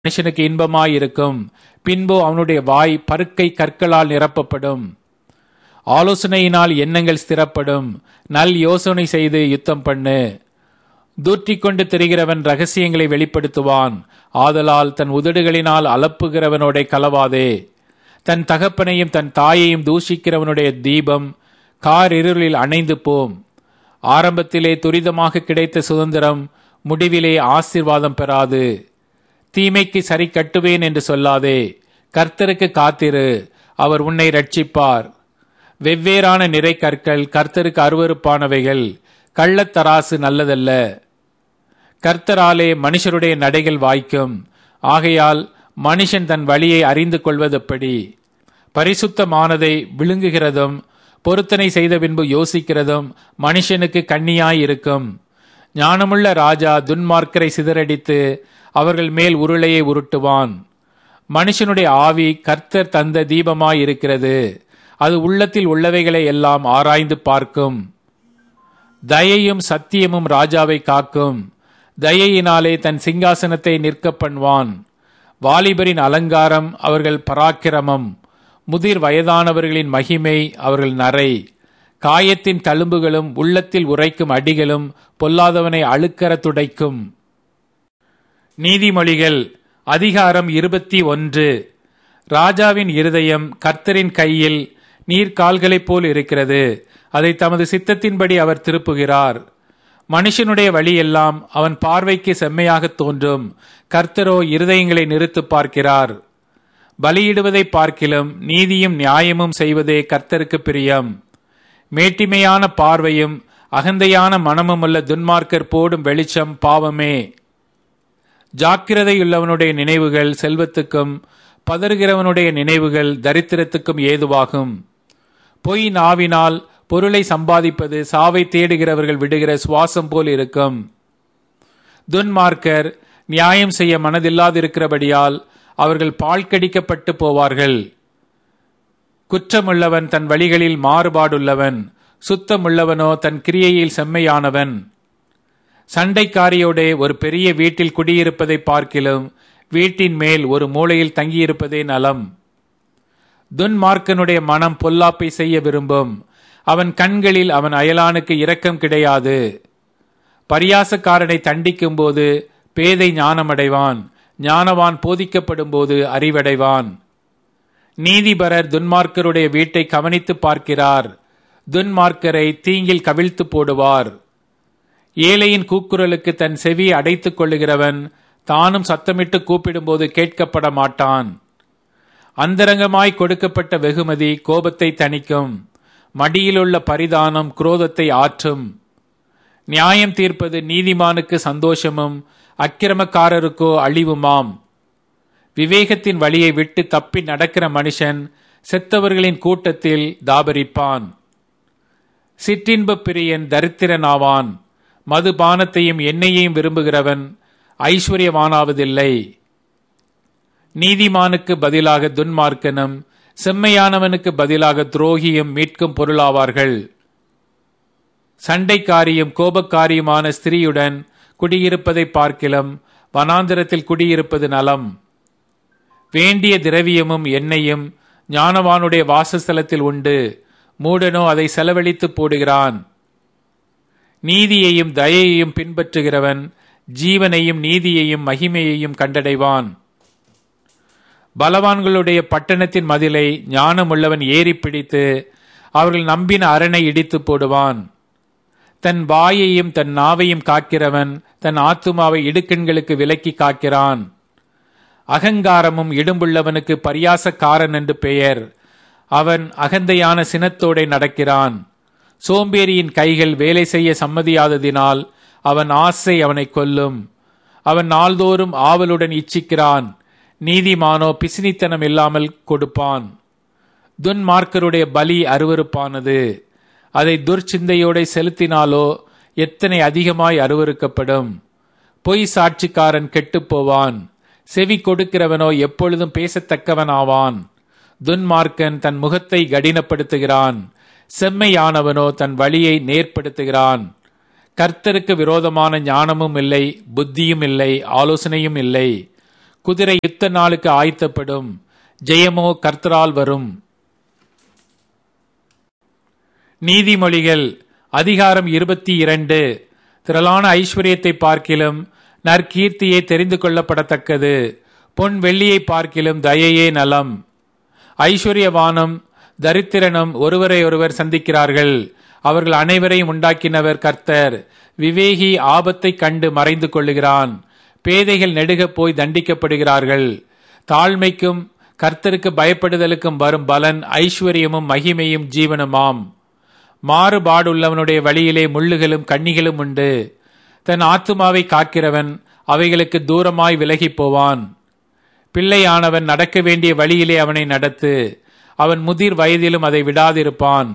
மனுஷனுக்கு இன்பமாயிருக்கும் பின்பு அவனுடைய வாய் பருக்கை கற்களால் நிரப்பப்படும் ஆலோசனையினால் எண்ணங்கள் ஸ்திரப்படும் நல் யோசனை செய்து யுத்தம் பண்ணு தூற்றிக் கொண்டு திரிகிறவன் ரகசியங்களை வெளிப்படுத்துவான் ஆதலால் தன் உதடுகளினால் அலப்புகிறவனோட கலவாதே தன் தகப்பனையும் தன் தாயையும் தூஷிக்கிறவனுடைய தீபம் கார் இருளில் அணைந்து போம் ஆரம்பத்திலே துரிதமாக கிடைத்த சுதந்திரம் முடிவிலே ஆசீர்வாதம் பெறாது தீமைக்கு சரி கட்டுவேன் என்று சொல்லாதே கர்த்தருக்கு காத்திரு அவர் உன்னை ரட்சிப்பார் வெவ்வேறான நிறை கற்கள் கர்த்தருக்கு அருவருப்பானவைகள் கள்ளத்தராசு நல்லதல்ல கர்த்தராலே மனுஷருடைய நடைகள் வாய்க்கும் ஆகையால் மனுஷன் தன் வழியை அறிந்து கொள்வதெப்படி பரிசுத்தமானதை விழுங்குகிறதும் பொருத்தனை செய்த பின்பு யோசிக்கிறதும் மனுஷனுக்கு கண்ணியாயிருக்கும் ஞானமுள்ள ராஜா துன்மார்க்கரை சிதறடித்து அவர்கள் மேல் உருளையை உருட்டுவான் மனுஷனுடைய ஆவி கர்த்தர் தந்த தீபமாயிருக்கிறது அது உள்ளத்தில் உள்ளவைகளை எல்லாம் ஆராய்ந்து பார்க்கும் தயையும் சத்தியமும் ராஜாவை காக்கும் தயையினாலே தன் சிங்காசனத்தை நிற்க பண்ணுவான் வாலிபரின் அலங்காரம் அவர்கள் பராக்கிரமம் முதிர் வயதானவர்களின் மகிமை அவர்கள் நரை காயத்தின் தழும்புகளும் உள்ளத்தில் உரைக்கும் அடிகளும் பொல்லாதவனை அழுக்கற துடைக்கும் நீதிமொழிகள் அதிகாரம் இருபத்தி ஒன்று ராஜாவின் இருதயம் கர்த்தரின் கையில் நீர்கால்களைப் போல் இருக்கிறது அதை தமது சித்தத்தின்படி அவர் திருப்புகிறார் மனுஷனுடைய வழியெல்லாம் அவன் பார்வைக்கு செம்மையாக தோன்றும் கர்த்தரோ இருதயங்களை நிறுத்து பார்க்கிறார் பலியிடுவதை பார்க்கிலும் நீதியும் நியாயமும் செய்வதே கர்த்தருக்கு பிரியம் மேட்டிமையான பார்வையும் அகந்தையான மனமும் உள்ள துன்மார்க்கர் போடும் வெளிச்சம் பாவமே ஜாக்கிரதையுள்ளவனுடைய நினைவுகள் செல்வத்துக்கும் பதறுகிறவனுடைய நினைவுகள் தரித்திரத்துக்கும் ஏதுவாகும் பொய் நாவினால் பொருளை சம்பாதிப்பது சாவை தேடுகிறவர்கள் விடுகிற சுவாசம் போல் இருக்கும் துன்மார்க்கர் நியாயம் செய்ய மனதில்லாதிருக்கிறபடியால் அவர்கள் பாழ்கடிக்கப்பட்டு போவார்கள் குற்றமுள்ளவன் தன் வழிகளில் மாறுபாடுள்ளவன் சுத்தமுள்ளவனோ தன் கிரியையில் செம்மையானவன் சண்டைக்காரியோடே ஒரு பெரிய வீட்டில் குடியிருப்பதை பார்க்கிலும் வீட்டின் மேல் ஒரு மூலையில் தங்கியிருப்பதே நலம் துன்மார்க்கனுடைய மனம் பொல்லாப்பை செய்ய விரும்பும் அவன் கண்களில் அவன் அயலானுக்கு இரக்கம் கிடையாது பரியாசக்காரனை தண்டிக்கும் போது பேதை ஞானமடைவான் ஞானவான் போதிக்கப்படும் போது அறிவடைவான் நீதிபரர் துன்மார்க்கருடைய வீட்டை கவனித்து பார்க்கிறார் துன்மார்க்கரை தீங்கில் கவிழ்த்து போடுவார் ஏழையின் கூக்குரலுக்கு தன் செவியை அடைத்துக் கொள்ளுகிறவன் தானும் சத்தமிட்டு கூப்பிடும்போது கேட்கப்பட மாட்டான் அந்தரங்கமாய் கொடுக்கப்பட்ட வெகுமதி கோபத்தை தணிக்கும் மடியிலுள்ள பரிதானம் குரோதத்தை ஆற்றும் நியாயம் தீர்ப்பது நீதிமானுக்கு சந்தோஷமும் அக்கிரமக்காரருக்கோ அழிவுமாம் விவேகத்தின் வழியை விட்டு தப்பி நடக்கிற மனுஷன் செத்தவர்களின் கூட்டத்தில் தாபரிப்பான் சிற்றின்ப பிரியன் தரித்திரனாவான் மதுபானத்தையும் எண்ணெயையும் விரும்புகிறவன் ஐஸ்வர்யவானாவதில்லை நீதிமானுக்கு பதிலாக துன்மார்க்கனும் செம்மையானவனுக்கு பதிலாக துரோகியும் மீட்கும் பொருளாவார்கள் சண்டைக்காரியும் கோபக்காரியுமான ஸ்திரீயுடன் குடியிருப்பதை பார்க்கிலும் வனாந்திரத்தில் குடியிருப்பது நலம் வேண்டிய திரவியமும் எண்ணெயும் ஞானவானுடைய வாசஸ்தலத்தில் உண்டு மூடனோ அதை செலவழித்து போடுகிறான் நீதியையும் தயையையும் பின்பற்றுகிறவன் ஜீவனையும் நீதியையும் மகிமையையும் கண்டடைவான் பலவான்களுடைய பட்டணத்தின் மதிலை ஞானமுள்ளவன் ஏறி பிடித்து அவர்கள் நம்பின அரணை இடித்து போடுவான் தன் வாயையும் தன் நாவையும் காக்கிறவன் தன் ஆத்துமாவை இடுக்கண்களுக்கு விலக்கி காக்கிறான் அகங்காரமும் இடும்புள்ளவனுக்கு பரியாசக்காரன் என்று பெயர் அவன் அகந்தையான சினத்தோடே நடக்கிறான் சோம்பேறியின் கைகள் வேலை செய்ய சம்மதியாததினால் அவன் ஆசை அவனை கொல்லும் அவன் நாள்தோறும் ஆவலுடன் இச்சிக்கிறான் நீதிமானோ பிசினித்தனம் இல்லாமல் கொடுப்பான் துன்மார்க்கருடைய பலி அருவறுப்பானது அதை துர்ச்சிந்தையோட செலுத்தினாலோ எத்தனை அதிகமாய் அருவறுக்கப்படும் பொய் சாட்சிக்காரன் கெட்டுப்போவான் செவி கொடுக்கிறவனோ எப்பொழுதும் பேசத்தக்கவன் ஆவான் துன்மார்க்கன் தன் முகத்தை கடினப்படுத்துகிறான் செம்மையானவனோ தன் வழியை நேர்படுத்துகிறான் கர்த்தருக்கு விரோதமான ஞானமும் இல்லை புத்தியும் இல்லை ஆலோசனையும் இல்லை குதிரை யுத்த நாளுக்கு ஆயத்தப்படும் ஜெயமோ கர்த்தரால் வரும் நீதிமொழிகள் அதிகாரம் இருபத்தி இரண்டு திரளான ஐஸ்வர்யத்தை பார்க்கிலும் நற்கீர்த்தியை தெரிந்து கொள்ளப்படத்தக்கது பொன் வெள்ளியை பார்க்கிலும் தயையே நலம் ஐஸ்வர்யவானும் தரித்திரனும் ஒருவரை ஒருவர் சந்திக்கிறார்கள் அவர்கள் அனைவரையும் உண்டாக்கினவர் கர்த்தர் விவேகி ஆபத்தை கண்டு மறைந்து கொள்ளுகிறான் பேதைகள் நெடுகப் போய் தண்டிக்கப்படுகிறார்கள் தாழ்மைக்கும் கர்த்தருக்கு பயப்படுதலுக்கும் வரும் பலன் ஐஸ்வர்யமும் மகிமையும் ஜீவனுமாம் மாறுபாடுள்ளவனுடைய வழியிலே முள்ளுகளும் கண்ணிகளும் உண்டு தன் ஆத்துமாவை காக்கிறவன் அவைகளுக்கு தூரமாய் விலகிப் போவான் பிள்ளையானவன் நடக்க வேண்டிய வழியிலே அவனை நடத்து அவன் முதிர் வயதிலும் அதை விடாதிருப்பான்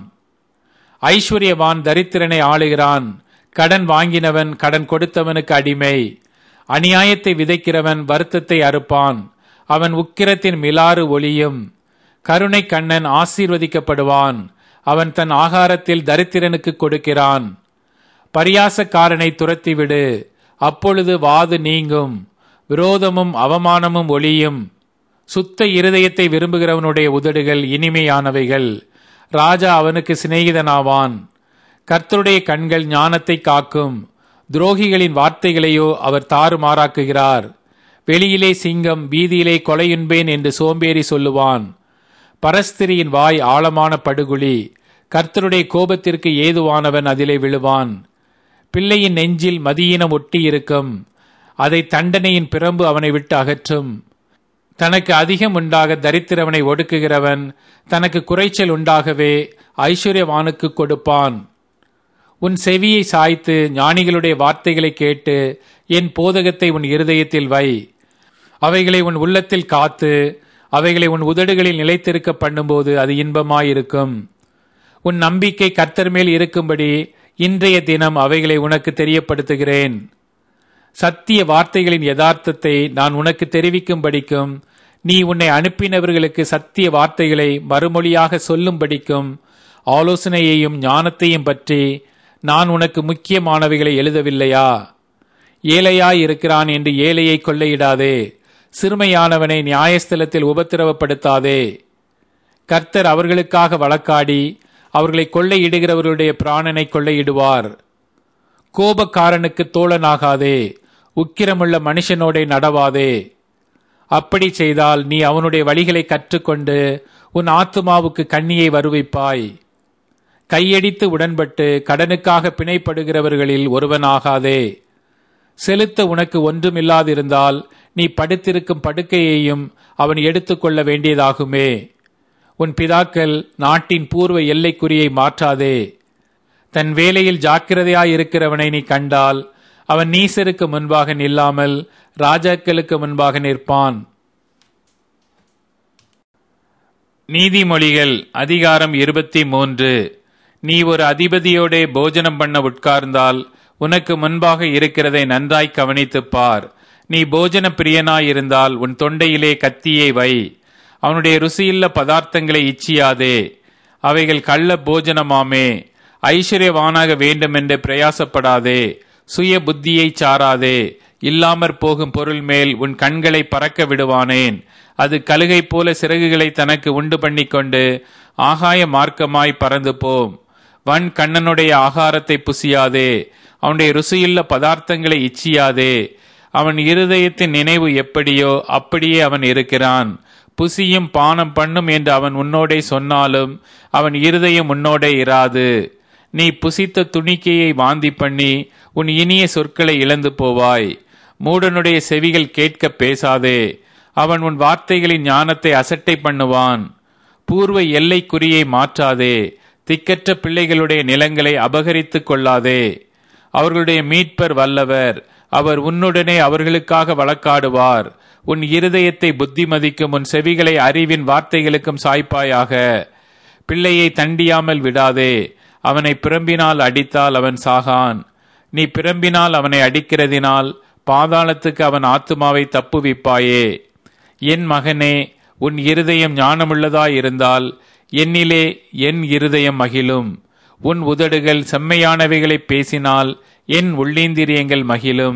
ஐஸ்வர்யவான் தரித்திரனை ஆளுகிறான் கடன் வாங்கினவன் கடன் கொடுத்தவனுக்கு அடிமை அநியாயத்தை விதைக்கிறவன் வருத்தத்தை அறுப்பான் அவன் உக்கிரத்தின் மிலாறு ஒளியும் கருணை கண்ணன் ஆசீர்வதிக்கப்படுவான் அவன் தன் ஆகாரத்தில் தரித்திரனுக்கு கொடுக்கிறான் பரியாசக்காரனை துரத்திவிடு அப்பொழுது வாது நீங்கும் விரோதமும் அவமானமும் ஒளியும் சுத்த இருதயத்தை விரும்புகிறவனுடைய உதடுகள் இனிமையானவைகள் ராஜா அவனுக்கு சிநேகிதனாவான் கர்த்தருடைய கண்கள் ஞானத்தை காக்கும் துரோகிகளின் வார்த்தைகளையோ அவர் தாறுமாறாக்குகிறார் வெளியிலே சிங்கம் வீதியிலே கொலையுண்பேன் என்று சோம்பேறி சொல்லுவான் பரஸ்திரியின் வாய் ஆழமான படுகுழி கர்த்தருடைய கோபத்திற்கு ஏதுவானவன் அதிலே விழுவான் பிள்ளையின் நெஞ்சில் மதியினம் ஒட்டி இருக்கும் அதை தண்டனையின் பிரம்பு அவனை விட்டு அகற்றும் தனக்கு அதிகம் உண்டாக தரித்திரவனை ஒடுக்குகிறவன் தனக்கு குறைச்சல் உண்டாகவே ஐஸ்வர்யவானுக்கு கொடுப்பான் உன் செவியை சாய்த்து ஞானிகளுடைய வார்த்தைகளை கேட்டு என் போதகத்தை உன் இருதயத்தில் வை அவைகளை உன் உள்ளத்தில் காத்து அவைகளை உன் உதடுகளில் நிலைத்திருக்க பண்ணும்போது அது இன்பமாயிருக்கும் உன் நம்பிக்கை கர்த்தர் மேல் இருக்கும்படி இன்றைய தினம் அவைகளை உனக்கு தெரியப்படுத்துகிறேன் சத்திய வார்த்தைகளின் யதார்த்தத்தை நான் உனக்கு தெரிவிக்கும்படிக்கும் நீ உன்னை அனுப்பினவர்களுக்கு சத்திய வார்த்தைகளை மறுமொழியாக சொல்லும்படிக்கும் ஆலோசனையையும் ஞானத்தையும் பற்றி நான் உனக்கு முக்கியமானவைகளை எழுதவில்லையா ஏழையாய் இருக்கிறான் என்று ஏழையை கொள்ளையிடாதே சிறுமையானவனை நியாயஸ்தலத்தில் உபத்திரவப்படுத்தாதே கர்த்தர் அவர்களுக்காக வழக்காடி அவர்களை கொள்ளையிடுகிறவர்களுடைய பிராணனை கொள்ளையிடுவார் கோபக்காரனுக்கு தோழனாகாதே உக்கிரமுள்ள மனுஷனோட நடவாதே அப்படி செய்தால் நீ அவனுடைய வழிகளை கற்றுக்கொண்டு உன் ஆத்துமாவுக்கு கண்ணியை வருவிப்பாய் கையடித்து உடன்பட்டு கடனுக்காக பிணைப்படுகிறவர்களில் ஒருவனாகாதே செலுத்த உனக்கு ஒன்றுமில்லாதிருந்தால் நீ படுத்திருக்கும் படுக்கையையும் அவன் எடுத்துக்கொள்ள வேண்டியதாகுமே உன் பிதாக்கள் நாட்டின் பூர்வ எல்லைக்குறியை மாற்றாதே தன் வேலையில் ஜாக்கிரதையாயிருக்கிறவனை நீ கண்டால் அவன் நீசருக்கு முன்பாக நில்லாமல் ராஜாக்களுக்கு முன்பாக நிற்பான் நீதிமொழிகள் அதிகாரம் இருபத்தி மூன்று நீ ஒரு அதிபதியோடே போஜனம் பண்ண உட்கார்ந்தால் உனக்கு முன்பாக இருக்கிறதை நன்றாய் கவனித்துப் பார் நீ போஜன பிரியனாயிருந்தால் உன் தொண்டையிலே கத்தியை வை அவனுடைய ருசியுள்ள பதார்த்தங்களை இச்சியாதே அவைகள் கள்ள போஜனமாமே ஐஸ்வர்யவானாக வேண்டுமென்று பிரயாசப்படாதே சுய புத்தியை சாராதே இல்லாமற் போகும் பொருள் மேல் உன் கண்களை பறக்க விடுவானேன் அது கழுகை போல சிறகுகளை தனக்கு உண்டு பண்ணிக்கொண்டு ஆகாய மார்க்கமாய் பறந்து போம் வன் கண்ணனுடைய ஆகாரத்தை புசியாதே அவனுடைய ருசியுள்ள பதார்த்தங்களை இச்சியாதே அவன் இருதயத்தின் நினைவு எப்படியோ அப்படியே அவன் இருக்கிறான் புசியும் பானம் பண்ணும் என்று அவன் உன்னோடே சொன்னாலும் அவன் இருதயம் உன்னோடே இராது நீ புசித்த துணிக்கையை வாந்தி பண்ணி உன் இனிய சொற்களை இழந்து போவாய் மூடனுடைய செவிகள் கேட்க பேசாதே அவன் உன் வார்த்தைகளின் ஞானத்தை அசட்டை பண்ணுவான் பூர்வ எல்லைக்குறியை மாற்றாதே திக்கற்ற பிள்ளைகளுடைய நிலங்களை அபகரித்துக் கொள்ளாதே அவர்களுடைய மீட்பர் வல்லவர் அவர் உன்னுடனே அவர்களுக்காக வழக்காடுவார் உன் இருதயத்தை புத்திமதிக்கும் உன் செவிகளை அறிவின் வார்த்தைகளுக்கும் சாய்ப்பாயாக பிள்ளையை தண்டியாமல் விடாதே அவனை பிரம்பினால் அடித்தால் அவன் சாகான் நீ பிரம்பினால் அவனை அடிக்கிறதினால் பாதாளத்துக்கு அவன் ஆத்துமாவை தப்புவிப்பாயே என் மகனே உன் இருதயம் ஞானமுள்ளதாயிருந்தால் என்னிலே என் இருதயம் மகிழும் உன் உதடுகள் செம்மையானவைகளை பேசினால் என் உள்ளீந்திரியங்கள் மகிழும்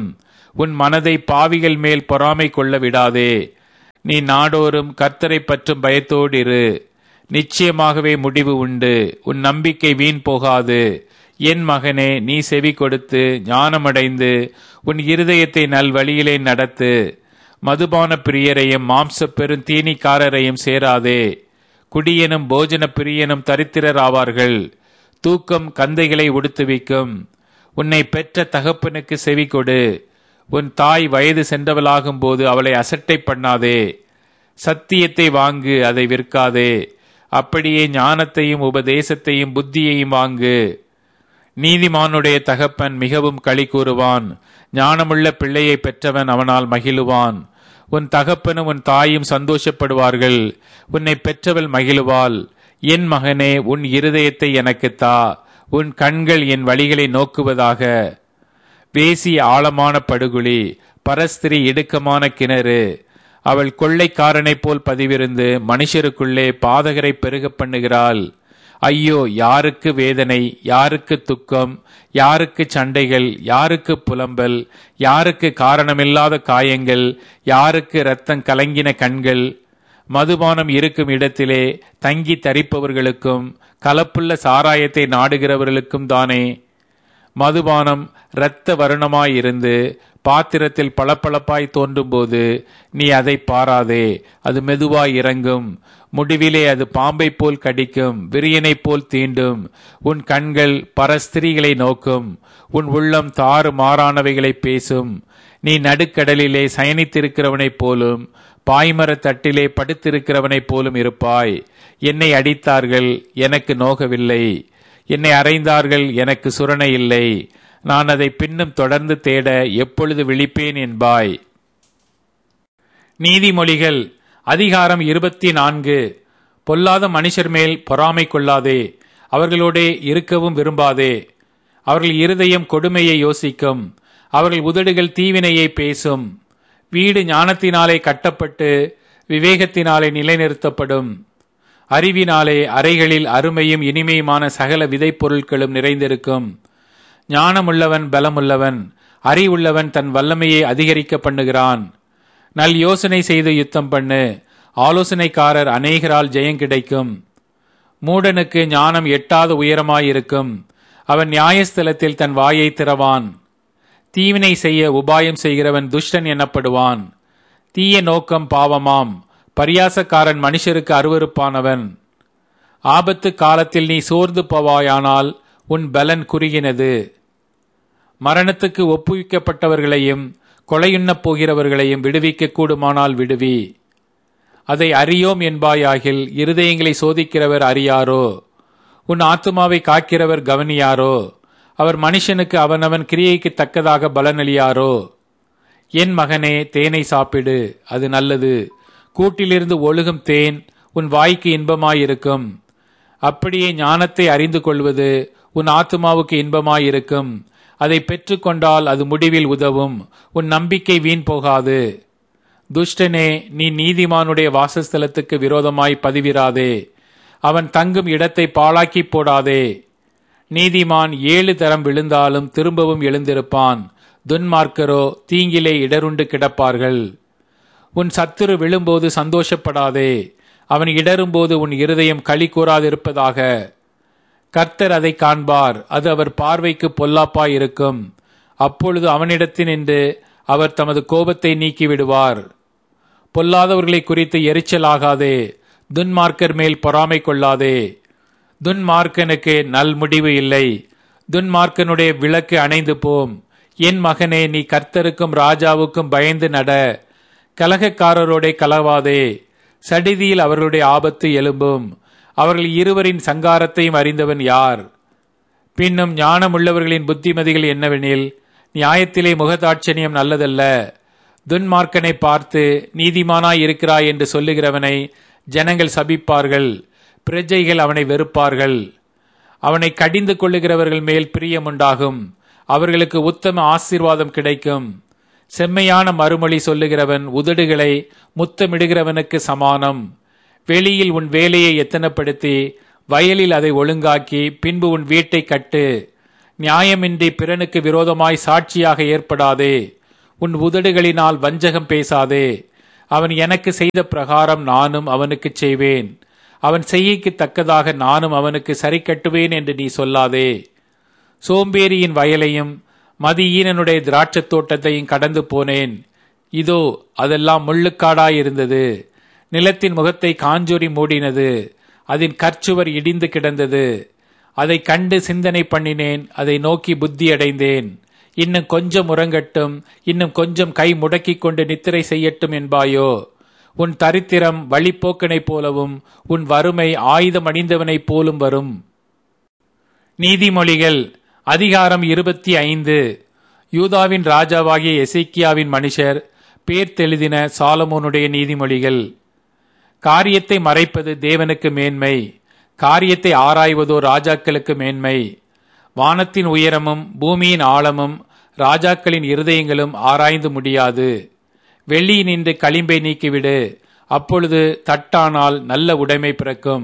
உன் மனதை பாவிகள் மேல் பொறாமை கொள்ள விடாதே நீ நாடோறும் கர்த்தரை பற்றும் பயத்தோடு இரு நிச்சயமாகவே முடிவு உண்டு உன் நம்பிக்கை வீண் போகாது என் மகனே நீ செவி கொடுத்து ஞானமடைந்து உன் இருதயத்தை நல் வழியிலே நடத்து மதுபான பிரியரையும் மாம்ச பெருந்தீனிக்காரரையும் சேராதே குடியனும் போஜன பிரியனும் தரித்திரர் ஆவார்கள் தூக்கம் கந்தைகளை உடுத்துவிக்கும் உன்னை பெற்ற தகப்பனுக்கு செவி கொடு உன் தாய் வயது சென்றவளாகும் போது அவளை அசட்டை பண்ணாதே சத்தியத்தை வாங்கு அதை விற்காதே அப்படியே ஞானத்தையும் உபதேசத்தையும் புத்தியையும் வாங்கு நீதிமானுடைய தகப்பன் மிகவும் களி கூறுவான் ஞானமுள்ள பிள்ளையை பெற்றவன் அவனால் மகிழுவான் உன் தகப்பனும் உன் தாயும் சந்தோஷப்படுவார்கள் உன்னை பெற்றவள் மகிழுவாள் என் மகனே உன் இருதயத்தை எனக்கு தா உன் கண்கள் என் வழிகளை நோக்குவதாக வேசி ஆழமான படுகுழி பரஸ்திரி இடுக்கமான கிணறு அவள் கொள்ளைக்காரனைப் போல் பதிவிருந்து மனுஷருக்குள்ளே பாதகரை பெருக பண்ணுகிறாள் ஐயோ யாருக்கு வேதனை யாருக்கு துக்கம் யாருக்கு சண்டைகள் யாருக்கு புலம்பல் யாருக்கு காரணமில்லாத காயங்கள் யாருக்கு இரத்தம் கலங்கின கண்கள் மதுபானம் இருக்கும் இடத்திலே தங்கி தரிப்பவர்களுக்கும் கலப்புள்ள சாராயத்தை நாடுகிறவர்களுக்கும் தானே மதுபானம் இரத்த வருணமாயிருந்து பாத்திரத்தில் பளபளப்பாய் தோன்றும்போது நீ அதை பாராதே அது மெதுவாய் இறங்கும் முடிவிலே அது பாம்பை போல் கடிக்கும் விரியனைப் போல் தீண்டும் உன் கண்கள் பரஸ்திரிகளை நோக்கும் உன் உள்ளம் தாறு மாறானவைகளை பேசும் நீ நடுக்கடலிலே சயனித்திருக்கிறவனைப் போலும் பாய்மரத் தட்டிலே படுத்திருக்கிறவனைப் போலும் இருப்பாய் என்னை அடித்தார்கள் எனக்கு நோகவில்லை என்னை அறைந்தார்கள் எனக்கு சுரணை இல்லை நான் அதை பின்னும் தொடர்ந்து தேட எப்பொழுது விழிப்பேன் என்பாய் நீதிமொழிகள் அதிகாரம் இருபத்தி நான்கு பொல்லாத மனுஷர் மேல் பொறாமை கொள்ளாதே அவர்களோடே இருக்கவும் விரும்பாதே அவர்கள் இருதயம் கொடுமையை யோசிக்கும் அவர்கள் உதடுகள் தீவினையை பேசும் வீடு ஞானத்தினாலே கட்டப்பட்டு விவேகத்தினாலே நிலைநிறுத்தப்படும் அறிவினாலே அறைகளில் அருமையும் இனிமையுமான சகல விதைப் பொருட்களும் நிறைந்திருக்கும் ஞானமுள்ளவன் பலமுள்ளவன் அறிவுள்ளவன் தன் வல்லமையை அதிகரிக்க பண்ணுகிறான் நல் யோசனை செய்து யுத்தம் பண்ணு ஆலோசனைக்காரர் அநேகரால் ஜெயம் கிடைக்கும் மூடனுக்கு ஞானம் எட்டாத உயரமாயிருக்கும் அவன் நியாயஸ்தலத்தில் தன் வாயை திறவான் தீவினை செய்ய உபாயம் செய்கிறவன் துஷ்டன் எனப்படுவான் தீய நோக்கம் பாவமாம் பரியாசக்காரன் மனுஷருக்கு அருவருப்பானவன் ஆபத்து காலத்தில் நீ சோர்ந்து போவாயானால் உன் பலன் குறுகினது மரணத்துக்கு ஒப்புவிக்கப்பட்டவர்களையும் கொலையுண்ணப் போகிறவர்களையும் விடுவிக்க கூடுமானால் விடுவி அதை அறியோம் என்பாயாகில் இருதயங்களை சோதிக்கிறவர் அறியாரோ உன் ஆத்துமாவை காக்கிறவர் கவனியாரோ அவர் மனுஷனுக்கு அவனவன் கிரியைக்கு தக்கதாக பலனளியாரோ என் மகனே தேனை சாப்பிடு அது நல்லது கூட்டிலிருந்து ஒழுகும் தேன் உன் வாய்க்கு இன்பமாயிருக்கும் அப்படியே ஞானத்தை அறிந்து கொள்வது உன் ஆத்துமாவுக்கு இன்பமாயிருக்கும் அதை பெற்றுக்கொண்டால் அது முடிவில் உதவும் உன் நம்பிக்கை வீண் போகாது துஷ்டனே நீ நீதிமானுடைய வாசஸ்தலத்துக்கு விரோதமாய் பதிவிராதே அவன் தங்கும் இடத்தை பாழாக்கி போடாதே நீதிமான் ஏழு தரம் விழுந்தாலும் திரும்பவும் எழுந்திருப்பான் துன்மார்க்கரோ தீங்கிலே இடருண்டு கிடப்பார்கள் உன் சத்துரு விழும்போது சந்தோஷப்படாதே அவன் இடரும்போது உன் இருதயம் களி கூறாதிருப்பதாக கர்த்தர் அதை காண்பார் அது அவர் பார்வைக்கு பொல்லாப்பாய் இருக்கும் அப்பொழுது அவனிடத்தினின்று அவர் தமது கோபத்தை நீக்கி விடுவார் பொல்லாதவர்களை குறித்து எரிச்சலாகாதே துன்மார்க்கர் மேல் பொறாமை கொள்ளாதே துன்மார்க்கனுக்கு நல் முடிவு இல்லை துன்மார்க்கனுடைய விளக்கு அணைந்து போம் என் மகனே நீ கர்த்தருக்கும் ராஜாவுக்கும் பயந்து நட கலகக்காரரோடே கலவாதே சடிதியில் அவர்களுடைய ஆபத்து எழும்பும் அவர்கள் இருவரின் சங்காரத்தையும் அறிந்தவன் யார் பின்னும் ஞானமுள்ளவர்களின் புத்திமதிகள் என்னவெனில் நியாயத்திலே முகதாட்சணியம் நல்லதல்ல துன்மார்க்கனை பார்த்து நீதிமானாய் இருக்கிறாய் என்று சொல்லுகிறவனை ஜனங்கள் சபிப்பார்கள் பிரஜைகள் அவனை வெறுப்பார்கள் அவனை கடிந்து கொள்ளுகிறவர்கள் மேல் பிரியமுண்டாகும் அவர்களுக்கு உத்தம ஆசீர்வாதம் கிடைக்கும் செம்மையான மறுமொழி சொல்லுகிறவன் உதடுகளை முத்தமிடுகிறவனுக்கு சமானம் வெளியில் உன் வேலையை எத்தனப்படுத்தி வயலில் அதை ஒழுங்காக்கி பின்பு உன் வீட்டை கட்டு நியாயமின்றி பிறனுக்கு விரோதமாய் சாட்சியாக ஏற்படாதே உன் உதடுகளினால் வஞ்சகம் பேசாதே அவன் எனக்கு செய்த பிரகாரம் நானும் அவனுக்கு செய்வேன் அவன் செய்யக்கு தக்கதாக நானும் அவனுக்கு சரி கட்டுவேன் என்று நீ சொல்லாதே சோம்பேறியின் வயலையும் மதியீனனுடைய திராட்சத் தோட்டத்தையும் கடந்து போனேன் இதோ அதெல்லாம் முள்ளுக்காடாயிருந்தது நிலத்தின் முகத்தை காஞ்சொறி மூடினது அதன் கற்சுவர் இடிந்து கிடந்தது அதை கண்டு சிந்தனை பண்ணினேன் அதை நோக்கி புத்தி அடைந்தேன் இன்னும் கொஞ்சம் உறங்கட்டும் இன்னும் கொஞ்சம் கை முடக்கிக் கொண்டு நித்திரை செய்யட்டும் என்பாயோ உன் தரித்திரம் வழிப்போக்கனைப் போலவும் உன் வறுமை ஆயுதம் அணிந்தவனைப் போலும் வரும் நீதிமொழிகள் அதிகாரம் இருபத்தி ஐந்து யூதாவின் ராஜாவாகிய எசேக்கியாவின் மனுஷர் பேர் தெளிதின சாலமோனுடைய நீதிமொழிகள் காரியத்தை மறைப்பது தேவனுக்கு மேன்மை காரியத்தை ஆராய்வதோ ராஜாக்களுக்கு மேன்மை வானத்தின் உயரமும் பூமியின் ஆழமும் ராஜாக்களின் இருதயங்களும் ஆராய்ந்து முடியாது வெள்ளியினின்று களிம்பை நீக்கிவிடு அப்பொழுது தட்டானால் நல்ல உடைமை பிறக்கும்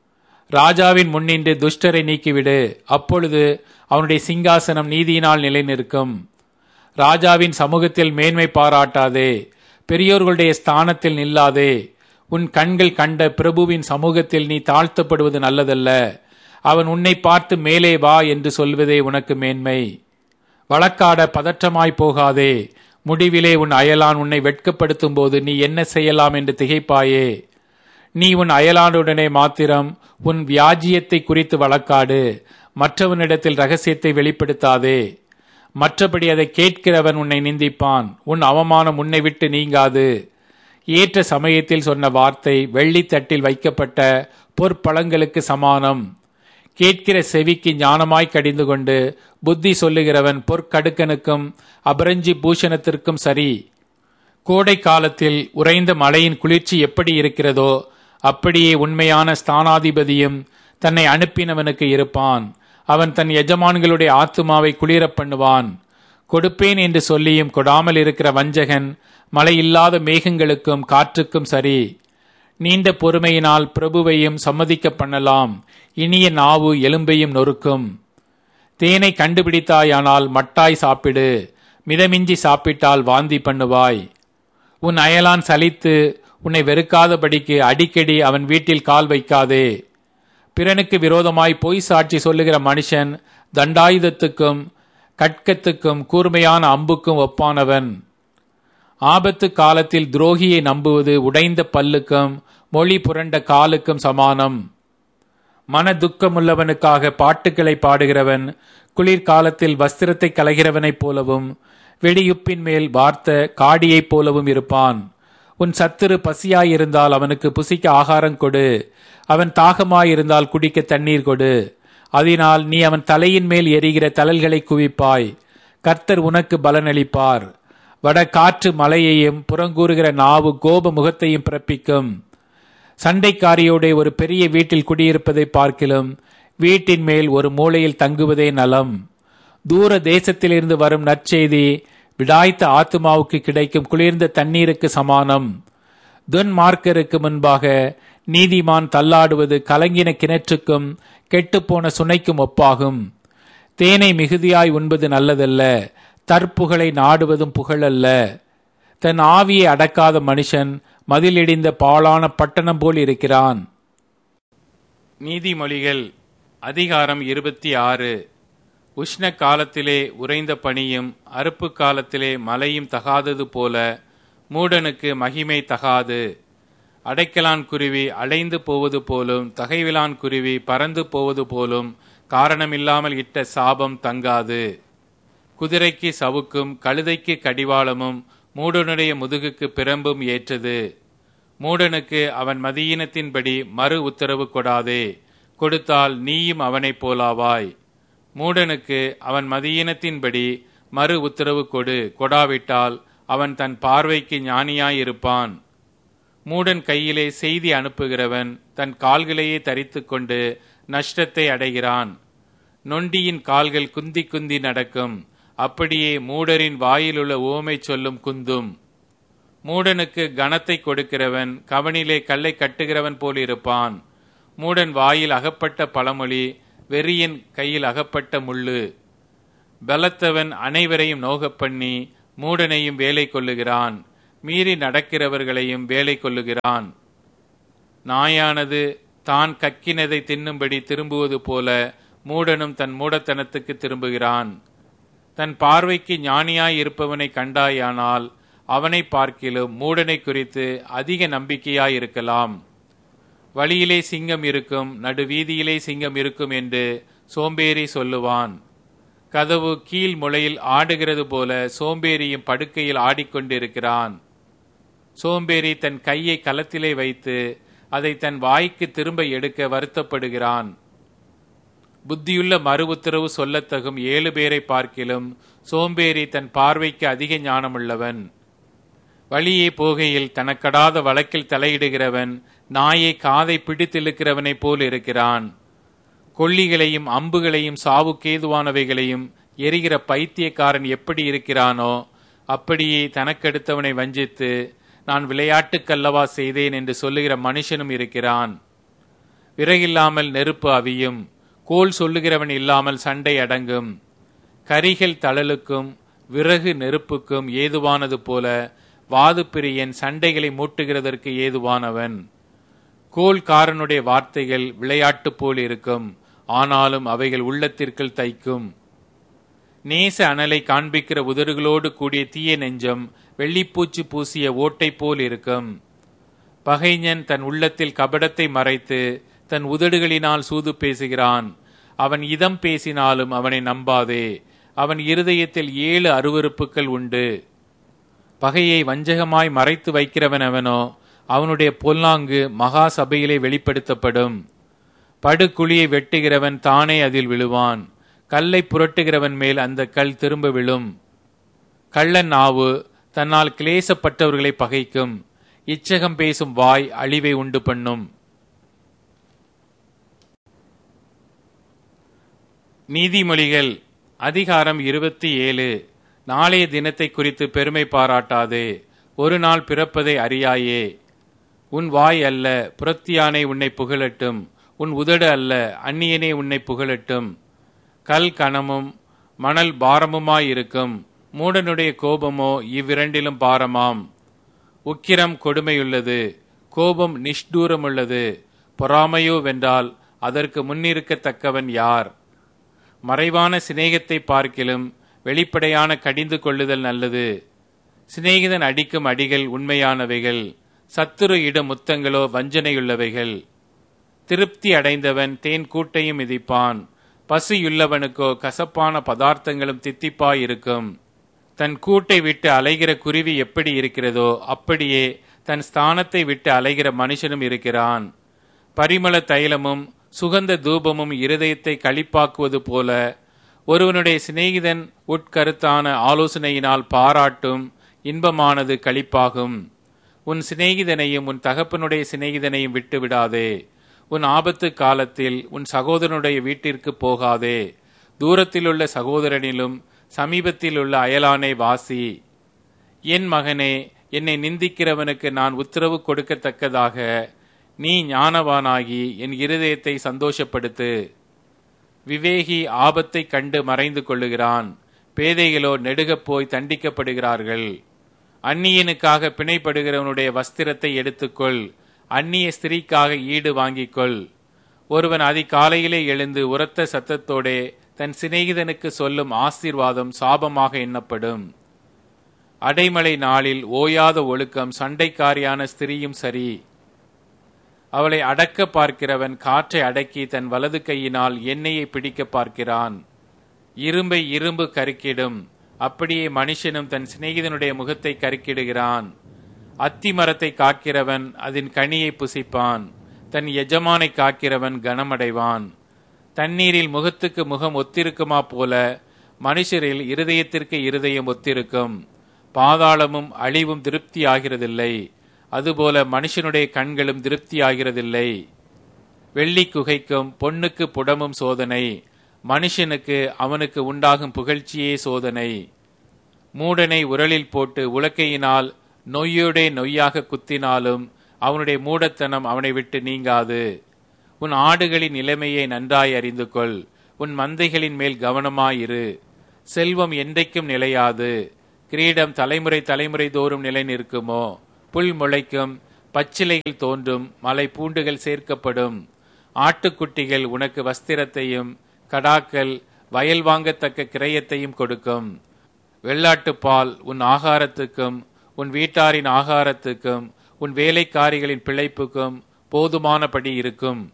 ராஜாவின் முன்னின்று துஷ்டரை நீக்கிவிடு அப்பொழுது அவனுடைய சிங்காசனம் நீதியினால் நிலைநிற்கும் ராஜாவின் சமூகத்தில் மேன்மை பாராட்டாதே பெரியோர்களுடைய ஸ்தானத்தில் நில்லாதே உன் கண்கள் கண்ட பிரபுவின் சமூகத்தில் நீ தாழ்த்தப்படுவது நல்லதல்ல அவன் உன்னை பார்த்து மேலே வா என்று சொல்வதே உனக்கு மேன்மை வழக்காட பதற்றமாய் போகாதே முடிவிலே உன் அயலான் உன்னை வெட்கப்படுத்தும் போது நீ என்ன செய்யலாம் என்று திகைப்பாயே நீ உன் அயலானுடனே மாத்திரம் உன் வியாஜியத்தை குறித்து வழக்காடு மற்றவனிடத்தில் ரகசியத்தை வெளிப்படுத்தாதே மற்றபடி அதை கேட்கிறவன் உன்னை நிந்திப்பான் உன் அவமானம் உன்னை விட்டு நீங்காது ஏற்ற சமயத்தில் சொன்ன வார்த்தை வெள்ளித்தட்டில் வைக்கப்பட்ட பொற்பழங்களுக்கு சமானம் கேட்கிற செவிக்கு ஞானமாய் கடிந்து கொண்டு புத்தி சொல்லுகிறவன் பொற்கடுக்கனுக்கும் அபரஞ்சி பூஷணத்திற்கும் சரி கோடை காலத்தில் உறைந்த மழையின் குளிர்ச்சி எப்படி இருக்கிறதோ அப்படியே உண்மையான ஸ்தானாதிபதியும் தன்னை அனுப்பினவனுக்கு இருப்பான் அவன் தன் எஜமான்களுடைய ஆத்துமாவை குளிரப் பண்ணுவான் கொடுப்பேன் என்று சொல்லியும் கொடாமல் இருக்கிற வஞ்சகன் மழை இல்லாத மேகங்களுக்கும் காற்றுக்கும் சரி நீண்ட பொறுமையினால் பிரபுவையும் சம்மதிக்க பண்ணலாம் இனிய நாவு எலும்பையும் நொறுக்கும் தேனை கண்டுபிடித்தாயானால் மட்டாய் சாப்பிடு மிதமிஞ்சி சாப்பிட்டால் வாந்தி பண்ணுவாய் உன் அயலான் சலித்து உன்னை வெறுக்காதபடிக்கு அடிக்கடி அவன் வீட்டில் கால் வைக்காதே பிறனுக்கு விரோதமாய் பொய் சாட்சி சொல்லுகிற மனுஷன் தண்டாயுதத்துக்கும் கட்கத்துக்கும் கூர்மையான அம்புக்கும் ஒப்பானவன் ஆபத்து காலத்தில் துரோகியை நம்புவது உடைந்த பல்லுக்கும் மொழி புரண்ட காலுக்கும் சமானம் மன துக்கமுள்ளவனுக்காக பாட்டுக்களை பாடுகிறவன் குளிர்காலத்தில் வஸ்திரத்தை கலைகிறவனைப் போலவும் வெடியுப்பின் மேல் வார்த்த காடியைப் போலவும் இருப்பான் உன் சத்துரு பசியாயிருந்தால் அவனுக்கு புசிக்க ஆகாரம் கொடு அவன் தாகமாயிருந்தால் குடிக்க தண்ணீர் கொடு அதனால் நீ அவன் தலையின் மேல் எரிகிற தழல்களை குவிப்பாய் கர்த்தர் உனக்கு பலனளிப்பார் வட காற்று மலையையும் புறங்கூறுகிற நாவு கோப முகத்தையும் பிறப்பிக்கும் சண்டைக்காரியோட ஒரு பெரிய வீட்டில் குடியிருப்பதை பார்க்கிலும் வீட்டின் மேல் ஒரு மூலையில் தங்குவதே நலம் தூர தேசத்திலிருந்து வரும் நற்செய்தி விடாய்த்த ஆத்துமாவுக்கு கிடைக்கும் குளிர்ந்த தண்ணீருக்கு சமானம் துன்மார்க்கருக்கு முன்பாக நீதிமான் தள்ளாடுவது கலங்கின கிணற்றுக்கும் கெட்டுப்போன சுனைக்கும் ஒப்பாகும் தேனை மிகுதியாய் உண்பது நல்லதல்ல தற்புகளை நாடுவதும் புகழல்ல தன் ஆவியை அடக்காத மனுஷன் மதிலிடிந்த பாழான பட்டணம் போல் இருக்கிறான் நீதிமொழிகள் அதிகாரம் இருபத்தி ஆறு உஷ்ண காலத்திலே உறைந்த பனியும் அறுப்பு காலத்திலே மழையும் தகாதது போல மூடனுக்கு மகிமை தகாது அடைக்கலான் குருவி அலைந்து போவது போலும் தகைவிலான் குருவி பறந்து போவது போலும் காரணமில்லாமல் இட்ட சாபம் தங்காது குதிரைக்கு சவுக்கும் கழுதைக்கு கடிவாளமும் மூடனுடைய முதுகுக்கு பிரம்பும் ஏற்றது மூடனுக்கு அவன் மதியினத்தின்படி மறு உத்தரவு கொடாதே கொடுத்தால் நீயும் அவனைப் போலாவாய் மூடனுக்கு அவன் மதியினத்தின்படி மறு உத்தரவு கொடு கொடாவிட்டால் அவன் தன் பார்வைக்கு ஞானியாயிருப்பான் மூடன் கையிலே செய்தி அனுப்புகிறவன் தன் கால்களையே தரித்துக் கொண்டு நஷ்டத்தை அடைகிறான் நொண்டியின் கால்கள் குந்தி குந்தி நடக்கும் அப்படியே மூடரின் வாயிலுள்ள ஓமை சொல்லும் குந்தும் மூடனுக்கு கனத்தை கொடுக்கிறவன் கவனிலே கல்லை கட்டுகிறவன் போல் இருப்பான் மூடன் வாயில் அகப்பட்ட பழமொழி வெறியன் கையில் அகப்பட்ட முள்ளு பலத்தவன் அனைவரையும் நோகப் பண்ணி மூடனையும் வேலை கொள்ளுகிறான் மீறி நடக்கிறவர்களையும் வேலை கொள்ளுகிறான் நாயானது தான் கக்கினதை தின்னும்படி திரும்புவது போல மூடனும் தன் மூடத்தனத்துக்கு திரும்புகிறான் தன் பார்வைக்கு ஞானியாய் இருப்பவனை கண்டாயானால் அவனை பார்க்கிலும் மூடனை குறித்து அதிக நம்பிக்கையாய் இருக்கலாம் வழியிலே சிங்கம் இருக்கும் நடுவீதியிலே சிங்கம் இருக்கும் என்று சோம்பேறி சொல்லுவான் கதவு கீழ் முளையில் ஆடுகிறது போல சோம்பேறியும் படுக்கையில் ஆடிக்கொண்டிருக்கிறான் சோம்பேறி தன் கையை கலத்திலே வைத்து அதை தன் வாய்க்கு திரும்ப எடுக்க வருத்தப்படுகிறான் புத்தியுள்ள மறு உத்தரவு சொல்லத்தகும் ஏழு பேரை பார்க்கிலும் சோம்பேறி தன் பார்வைக்கு அதிக ஞானமுள்ளவன் வழியே போகையில் தனக்கடாத வழக்கில் தலையிடுகிறவன் நாயை காதை பிடித்திழுக்கிறவனைப் போல் இருக்கிறான் கொல்லிகளையும் அம்புகளையும் சாவுக்கேதுவானவைகளையும் எரிகிற பைத்தியக்காரன் எப்படி இருக்கிறானோ அப்படியே தனக்கெடுத்தவனை வஞ்சித்து நான் விளையாட்டுக்கல்லவா செய்தேன் என்று சொல்லுகிற மனுஷனும் இருக்கிறான் விறகில்லாமல் நெருப்பு அவியும் கோல் சொல்லுகிறவன் இல்லாமல் சண்டை அடங்கும் கரிகள் தழலுக்கும் விறகு நெருப்புக்கும் ஏதுவானது போல வாதுப்பிரியன் சண்டைகளை மூட்டுகிறதற்கு ஏதுவானவன் கோல்காரனுடைய வார்த்தைகள் விளையாட்டு போல் இருக்கும் ஆனாலும் அவைகள் உள்ளத்திற்குள் தைக்கும் நேச அனலை காண்பிக்கிற உதடுகளோடு கூடிய தீய நெஞ்சம் வெள்ளிப்பூச்சி பூசிய ஓட்டை போல் இருக்கும் பகைஞன் தன் உள்ளத்தில் கபடத்தை மறைத்து தன் உதடுகளினால் சூது பேசுகிறான் அவன் இதம் பேசினாலும் அவனை நம்பாதே அவன் இருதயத்தில் ஏழு அருவறுப்புகள் உண்டு பகையை வஞ்சகமாய் மறைத்து வைக்கிறவன் அவனோ அவனுடைய பொல்லாங்கு மகா சபையிலே வெளிப்படுத்தப்படும் படுகுழியை வெட்டுகிறவன் தானே அதில் விழுவான் கல்லை புரட்டுகிறவன் மேல் அந்த கல் திரும்ப விழும் கள்ளன் நாவு தன்னால் கிளேசப்பட்டவர்களை பகைக்கும் இச்சகம் பேசும் வாய் அழிவை உண்டு பண்ணும் நீதிமொழிகள் அதிகாரம் இருபத்தி ஏழு நாளைய தினத்தை குறித்து பெருமை பாராட்டாதே ஒரு நாள் பிறப்பதை அறியாயே உன் வாய் அல்ல புறத்தியானை உன்னை புகழட்டும் உன் உதடு அல்ல அந்நியனே உன்னை புகழட்டும் கல் கணமும் மணல் பாரமுமாயிருக்கும் மூடனுடைய கோபமோ இவ்விரண்டிலும் பாரமாம் உக்கிரம் கொடுமையுள்ளது கோபம் நிஷ்டூரமுள்ளது பொறாமையோ வென்றால் அதற்கு முன்னிருக்கத்தக்கவன் யார் மறைவான சிநேகத்தை பார்க்கிலும் வெளிப்படையான கடிந்து கொள்ளுதல் நல்லது சிநேகிதன் அடிக்கும் அடிகள் உண்மையானவைகள் சத்துரு இட முத்தங்களோ வஞ்சனையுள்ளவைகள் திருப்தி அடைந்தவன் தேன் கூட்டையும் மிதிப்பான் பசியுள்ளவனுக்கோ கசப்பான பதார்த்தங்களும் தித்திப்பாயிருக்கும் தன் கூட்டை விட்டு அலைகிற குருவி எப்படி இருக்கிறதோ அப்படியே தன் ஸ்தானத்தை விட்டு அலைகிற மனுஷனும் இருக்கிறான் பரிமள தைலமும் சுகந்த தூபமும் இருதயத்தை களிப்பாக்குவது போல ஒருவனுடைய சிநேகிதன் உட்கருத்தான ஆலோசனையினால் பாராட்டும் இன்பமானது களிப்பாகும் உன் சிநேகிதனையும் உன் தகப்பனுடைய சிநேகிதனையும் விட்டு விடாதே உன் ஆபத்து காலத்தில் உன் சகோதரனுடைய வீட்டிற்கு போகாதே தூரத்திலுள்ள சகோதரனிலும் சமீபத்தில் உள்ள அயலானை வாசி என் மகனே என்னை நிந்திக்கிறவனுக்கு நான் உத்தரவு கொடுக்கத்தக்கதாக நீ ஞானவானாகி என் இருதயத்தை சந்தோஷப்படுத்து விவேகி ஆபத்தை கண்டு மறைந்து கொள்ளுகிறான் பேதைகளோ நெடுகப் போய் தண்டிக்கப்படுகிறார்கள் அந்நியனுக்காக பிணைப்படுகிறவனுடைய வஸ்திரத்தை எடுத்துக்கொள் அந்நிய ஸ்திரீக்காக ஈடு வாங்கிக்கொள் ஒருவன் அதிகாலையிலே எழுந்து உரத்த சத்தத்தோடே தன் சிநேகிதனுக்கு சொல்லும் ஆசீர்வாதம் சாபமாக எண்ணப்படும் அடைமலை நாளில் ஓயாத ஒழுக்கம் சண்டைக்காரியான ஸ்திரீயும் சரி அவளை அடக்க பார்க்கிறவன் காற்றை அடக்கி தன் வலது கையினால் எண்ணெயை பிடிக்க பார்க்கிறான் இரும்பை இரும்பு கருக்கிடும் அப்படியே மனுஷனும் தன் சிநேகிதனுடைய முகத்தை கருக்கிடுகிறான் அத்தி மரத்தை காக்கிறவன் அதன் கனியை புசிப்பான் தன் எஜமானை காக்கிறவன் கனமடைவான் தண்ணீரில் முகத்துக்கு முகம் ஒத்திருக்குமா போல மனுஷரில் இருதயத்திற்கு இருதயம் ஒத்திருக்கும் பாதாளமும் அழிவும் திருப்தி ஆகிறதில்லை அதுபோல மனுஷனுடைய கண்களும் திருப்தி ஆகிறதில்லை வெள்ளி குகைக்கும் பொன்னுக்கு புடமும் சோதனை மனுஷனுக்கு அவனுக்கு உண்டாகும் புகழ்ச்சியே சோதனை மூடனை உரலில் போட்டு உலக்கையினால் நொய்யோடே நொய்யாக குத்தினாலும் அவனுடைய மூடத்தனம் அவனை விட்டு நீங்காது உன் ஆடுகளின் நிலைமையை நன்றாய் அறிந்து கொள் உன் மந்தைகளின் மேல் கவனமாயிரு செல்வம் என்றைக்கும் நிலையாது கிரீடம் தலைமுறை தலைமுறை தோறும் நிலை நிற்குமோ புல் முளைக்கும் பச்சிலைகள் தோன்றும் மலை பூண்டுகள் சேர்க்கப்படும் ஆட்டுக்குட்டிகள் உனக்கு வஸ்திரத்தையும் கடாக்கள் வயல் வாங்கத்தக்க கிரயத்தையும் கொடுக்கும் வெள்ளாட்டுப்பால் உன் ஆகாரத்துக்கும் உன் வீட்டாரின் ஆகாரத்துக்கும் உன் வேலைக்காரிகளின் பிழைப்புக்கும் போதுமானபடி இருக்கும்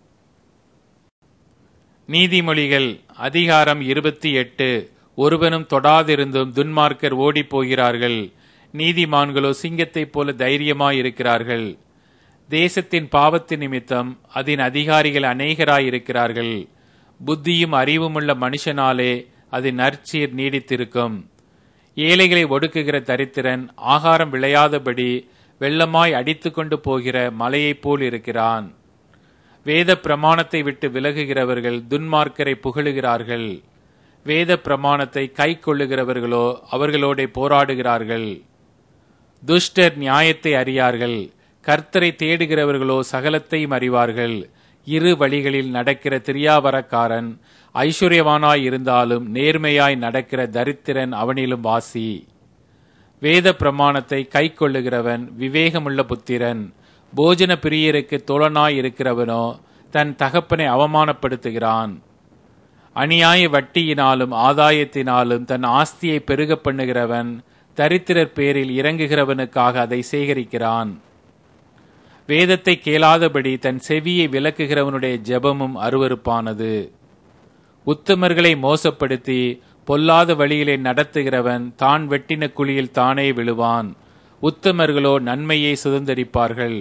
நீதிமொழிகள் அதிகாரம் இருபத்தி எட்டு ஒருவனும் தொடாதிருந்தும் துன்மார்க்கர் ஓடிப் போகிறார்கள் நீதிமான்களோ சிங்கத்தைப் போல தைரியமாயிருக்கிறார்கள் தேசத்தின் பாவத்து நிமித்தம் அதன் அதிகாரிகள் அநேகராயிருக்கிறார்கள் புத்தியும் அறிவுமுள்ள மனுஷனாலே அது நற்சீர் நீடித்திருக்கும் ஏழைகளை ஒடுக்குகிற தரித்திரன் ஆகாரம் விளையாதபடி வெள்ளமாய் அடித்து கொண்டு போகிற மலையைப் போல் இருக்கிறான் வேத பிரமாணத்தை விட்டு விலகுகிறவர்கள் துன்மார்க்கரை புகழுகிறார்கள் வேத பிரமாணத்தை கை கொள்ளுகிறவர்களோ அவர்களோட போராடுகிறார்கள் துஷ்டர் நியாயத்தை அறியார்கள் கர்த்தரை தேடுகிறவர்களோ சகலத்தையும் அறிவார்கள் இரு வழிகளில் நடக்கிற திரியாவரக்காரன் ஐஸ்வர்யவானாய் இருந்தாலும் நேர்மையாய் நடக்கிற தரித்திரன் அவனிலும் வாசி வேத பிரமாணத்தை கை கொள்ளுகிறவன் விவேகமுள்ள புத்திரன் போஜன பிரியருக்கு தோழனாய் இருக்கிறவனோ தன் தகப்பனை அவமானப்படுத்துகிறான் அநியாய வட்டியினாலும் ஆதாயத்தினாலும் தன் ஆஸ்தியை பெருக பண்ணுகிறவன் தரித்திரர் பேரில் இறங்குகிறவனுக்காக அதை சேகரிக்கிறான் வேதத்தை கேளாதபடி தன் செவியை விலக்குகிறவனுடைய ஜெபமும் அருவருப்பானது உத்தமர்களை மோசப்படுத்தி பொல்லாத வழியிலே நடத்துகிறவன் தான் வெட்டின குழியில் தானே விழுவான் உத்தமர்களோ நன்மையை சுதந்திரிப்பார்கள்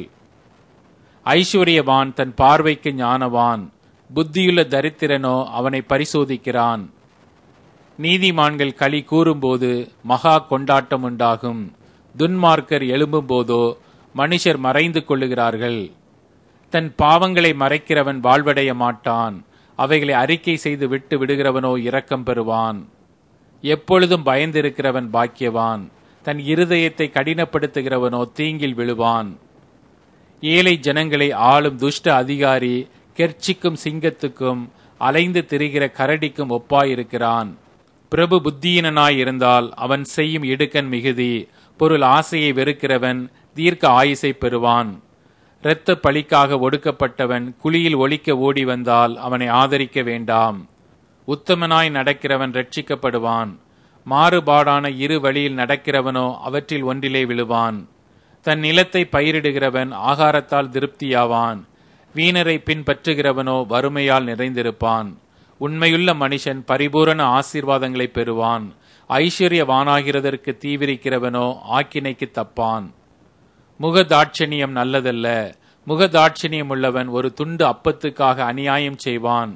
ஐஸ்வர்யவான் தன் பார்வைக்கு ஞானவான் புத்தியுள்ள தரித்திரனோ அவனை பரிசோதிக்கிறான் நீதிமான்கள் களி கூறும்போது மகா கொண்டாட்டம் உண்டாகும் துன்மார்க்கர் எழும்பும் போதோ மனுஷர் மறைந்து கொள்ளுகிறார்கள் தன் பாவங்களை மறைக்கிறவன் வாழ்வடைய மாட்டான் அவைகளை அறிக்கை செய்து விட்டு விடுகிறவனோ இரக்கம் பெறுவான் எப்பொழுதும் பயந்திருக்கிறவன் பாக்கியவான் தன் இருதயத்தை கடினப்படுத்துகிறவனோ தீங்கில் விழுவான் ஏழை ஜனங்களை ஆளும் துஷ்ட அதிகாரி கெர்ச்சிக்கும் சிங்கத்துக்கும் அலைந்து திரிகிற கரடிக்கும் ஒப்பாயிருக்கிறான் பிரபு புத்தியினனாய் இருந்தால் அவன் செய்யும் இடுக்கன் மிகுதி பொருள் ஆசையை வெறுக்கிறவன் தீர்க்க ஆயுசை பெறுவான் இரத்த பழிக்காக ஒடுக்கப்பட்டவன் குழியில் ஒழிக்க ஓடி வந்தால் அவனை ஆதரிக்க வேண்டாம் உத்தமனாய் நடக்கிறவன் ரட்சிக்கப்படுவான் மாறுபாடான இரு வழியில் நடக்கிறவனோ அவற்றில் ஒன்றிலே விழுவான் தன் நிலத்தை பயிரிடுகிறவன் ஆகாரத்தால் திருப்தியாவான் வீணரை பின்பற்றுகிறவனோ வறுமையால் நிறைந்திருப்பான் உண்மையுள்ள மனுஷன் பரிபூரண ஆசீர்வாதங்களை பெறுவான் ஐஸ்வர்யவானாகிறதற்கு தீவிரிக்கிறவனோ ஆக்கினைக்கு தப்பான் முகதாட்சணியம் நல்லதல்ல முகதாட்சணியம் உள்ளவன் ஒரு துண்டு அப்பத்துக்காக அநியாயம் செய்வான்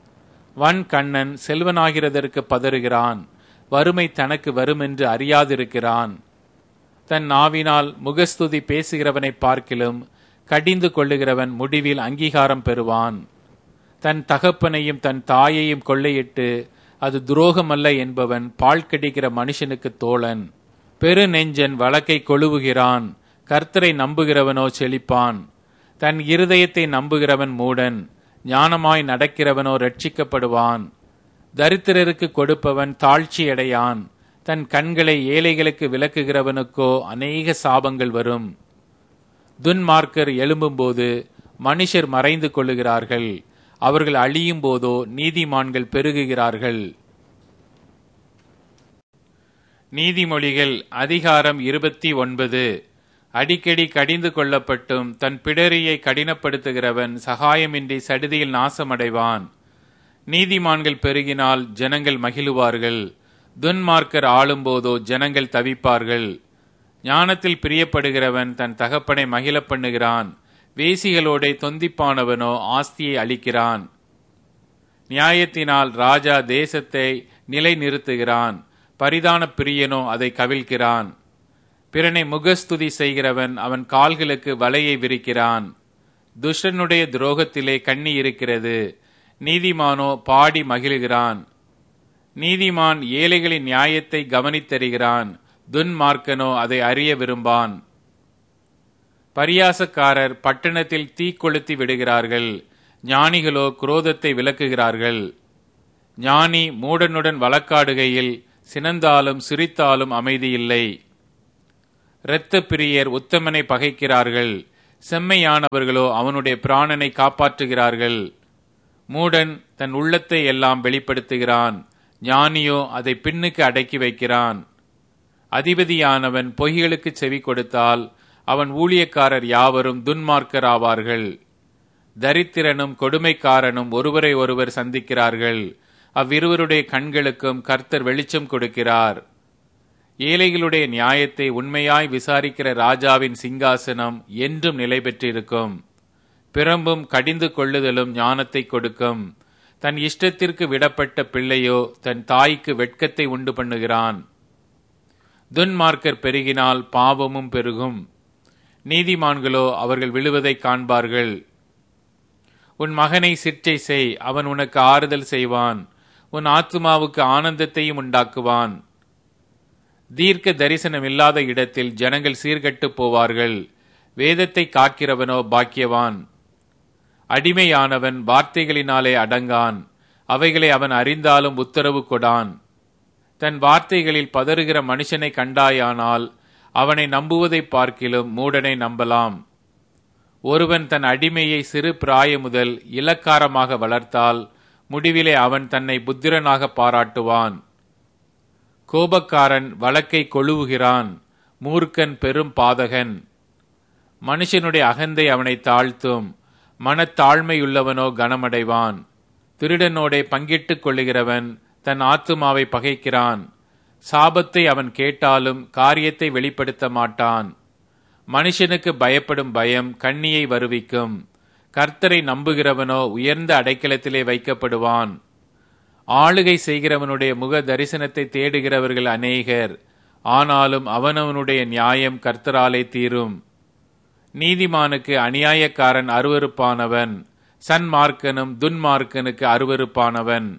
வன் கண்ணன் செல்வனாகிறதற்கு பதறுகிறான் வறுமை தனக்கு வருமென்று அறியாதிருக்கிறான் தன் நாவினால் முகஸ்துதி பேசுகிறவனை பார்க்கிலும் கடிந்து கொள்ளுகிறவன் முடிவில் அங்கீகாரம் பெறுவான் தன் தகப்பனையும் தன் தாயையும் கொள்ளையிட்டு அது துரோகமல்ல என்பவன் பால் கடிக்கிற மனுஷனுக்கு தோழன் பெரு நெஞ்சன் வழக்கை கொழுவுகிறான் கர்த்தரை நம்புகிறவனோ செழிப்பான் தன் இருதயத்தை நம்புகிறவன் மூடன் ஞானமாய் நடக்கிறவனோ ரட்சிக்கப்படுவான் தரித்திரருக்கு கொடுப்பவன் தாழ்ச்சியடையான் தன் கண்களை ஏழைகளுக்கு விளக்குகிறவனுக்கோ அநேக சாபங்கள் வரும் துன்மார்க்கர் எழும்பும்போது மனுஷர் மறைந்து கொள்ளுகிறார்கள் அவர்கள் அழியும் போதோ நீதிமான்கள் பெருகுகிறார்கள் நீதிமொழிகள் அதிகாரம் இருபத்தி ஒன்பது அடிக்கடி கடிந்து கொள்ளப்பட்டும் தன் பிடரியை கடினப்படுத்துகிறவன் சகாயமின்றி சடுதியில் நாசமடைவான் நீதிமான்கள் பெருகினால் ஜனங்கள் மகிழுவார்கள் துன்மார்க்கர் ஆளும்போதோ ஜனங்கள் தவிப்பார்கள் ஞானத்தில் பிரியப்படுகிறவன் தன் தகப்பனை மகிழ பண்ணுகிறான் வேசிகளோட தொந்திப்பானவனோ ஆஸ்தியை அளிக்கிறான் நியாயத்தினால் ராஜா தேசத்தை நிலை நிறுத்துகிறான் பரிதான பிரியனோ அதை கவிழ்கிறான் பிறனை முகஸ்துதி செய்கிறவன் அவன் கால்களுக்கு வலையை விரிக்கிறான் துஷ்டனுடைய துரோகத்திலே கண்ணி இருக்கிறது நீதிமானோ பாடி மகிழ்கிறான் நீதிமான் ஏழைகளின் நியாயத்தை கவனித்தருகிறான் துன்மார்க்கனோ அதை அறிய விரும்பான் பரியாசக்காரர் பட்டணத்தில் தீ கொளுத்தி விடுகிறார்கள் ஞானிகளோ குரோதத்தை விளக்குகிறார்கள் ஞானி மூடனுடன் வழக்காடுகையில் சினந்தாலும் சிரித்தாலும் அமைதியில்லை இரத்த பிரியர் உத்தமனை பகைக்கிறார்கள் செம்மையானவர்களோ அவனுடைய பிராணனை காப்பாற்றுகிறார்கள் மூடன் தன் உள்ளத்தை எல்லாம் வெளிப்படுத்துகிறான் ஞானியோ அதை பின்னுக்கு அடக்கி வைக்கிறான் அதிபதியானவன் பொய்களுக்கு செவி கொடுத்தால் அவன் ஊழியக்காரர் யாவரும் துன்மார்க்கர் ஆவார்கள் தரித்திரனும் கொடுமைக்காரனும் ஒருவரை ஒருவர் சந்திக்கிறார்கள் அவ்விருவருடைய கண்களுக்கும் கர்த்தர் வெளிச்சம் கொடுக்கிறார் ஏழைகளுடைய நியாயத்தை உண்மையாய் விசாரிக்கிற ராஜாவின் சிங்காசனம் என்றும் நிலை பெற்றிருக்கும் பிறம்பும் கடிந்து கொள்ளுதலும் ஞானத்தை கொடுக்கும் தன் இஷ்டத்திற்கு விடப்பட்ட பிள்ளையோ தன் தாய்க்கு வெட்கத்தை உண்டு பண்ணுகிறான் துன்மார்க்கர் பெருகினால் பாவமும் பெருகும் நீதிமான்களோ அவர்கள் விழுவதை காண்பார்கள் உன் மகனை சிற்றை செய் அவன் உனக்கு ஆறுதல் செய்வான் உன் ஆத்மாவுக்கு ஆனந்தத்தையும் உண்டாக்குவான் தீர்க்க தரிசனம் இல்லாத இடத்தில் ஜனங்கள் சீர்கட்டு போவார்கள் வேதத்தை காக்கிறவனோ பாக்கியவான் அடிமையானவன் வார்த்தைகளினாலே அடங்கான் அவைகளை அவன் அறிந்தாலும் உத்தரவு கொடான் தன் வார்த்தைகளில் பதறுகிற மனுஷனை கண்டாயானால் அவனை நம்புவதை பார்க்கிலும் மூடனை நம்பலாம் ஒருவன் தன் அடிமையை சிறு பிராய முதல் இலக்காரமாக வளர்த்தால் முடிவிலே அவன் தன்னை புத்திரனாக பாராட்டுவான் கோபக்காரன் வழக்கை கொழுவுகிறான் மூர்க்கன் பெரும் பாதகன் மனுஷனுடைய அகந்தை அவனை தாழ்த்தும் மனத்தாழ்மையுள்ளவனோ கனமடைவான் திருடனோடே பங்கிட்டுக் கொள்ளுகிறவன் தன் ஆத்துமாவை பகைக்கிறான் சாபத்தை அவன் கேட்டாலும் காரியத்தை வெளிப்படுத்த மாட்டான் மனுஷனுக்கு பயப்படும் பயம் கண்ணியை வருவிக்கும் கர்த்தரை நம்புகிறவனோ உயர்ந்த அடைக்கலத்திலே வைக்கப்படுவான் ஆளுகை செய்கிறவனுடைய முக தரிசனத்தை தேடுகிறவர்கள் அநேகர் ஆனாலும் அவனவனுடைய நியாயம் கர்த்தராலே தீரும் நீதிமானுக்கு அநியாயக்காரன் அருவருப்பானவன் சன்மார்க்கனும் துன்மார்க்கனுக்கு அருவருப்பானவன்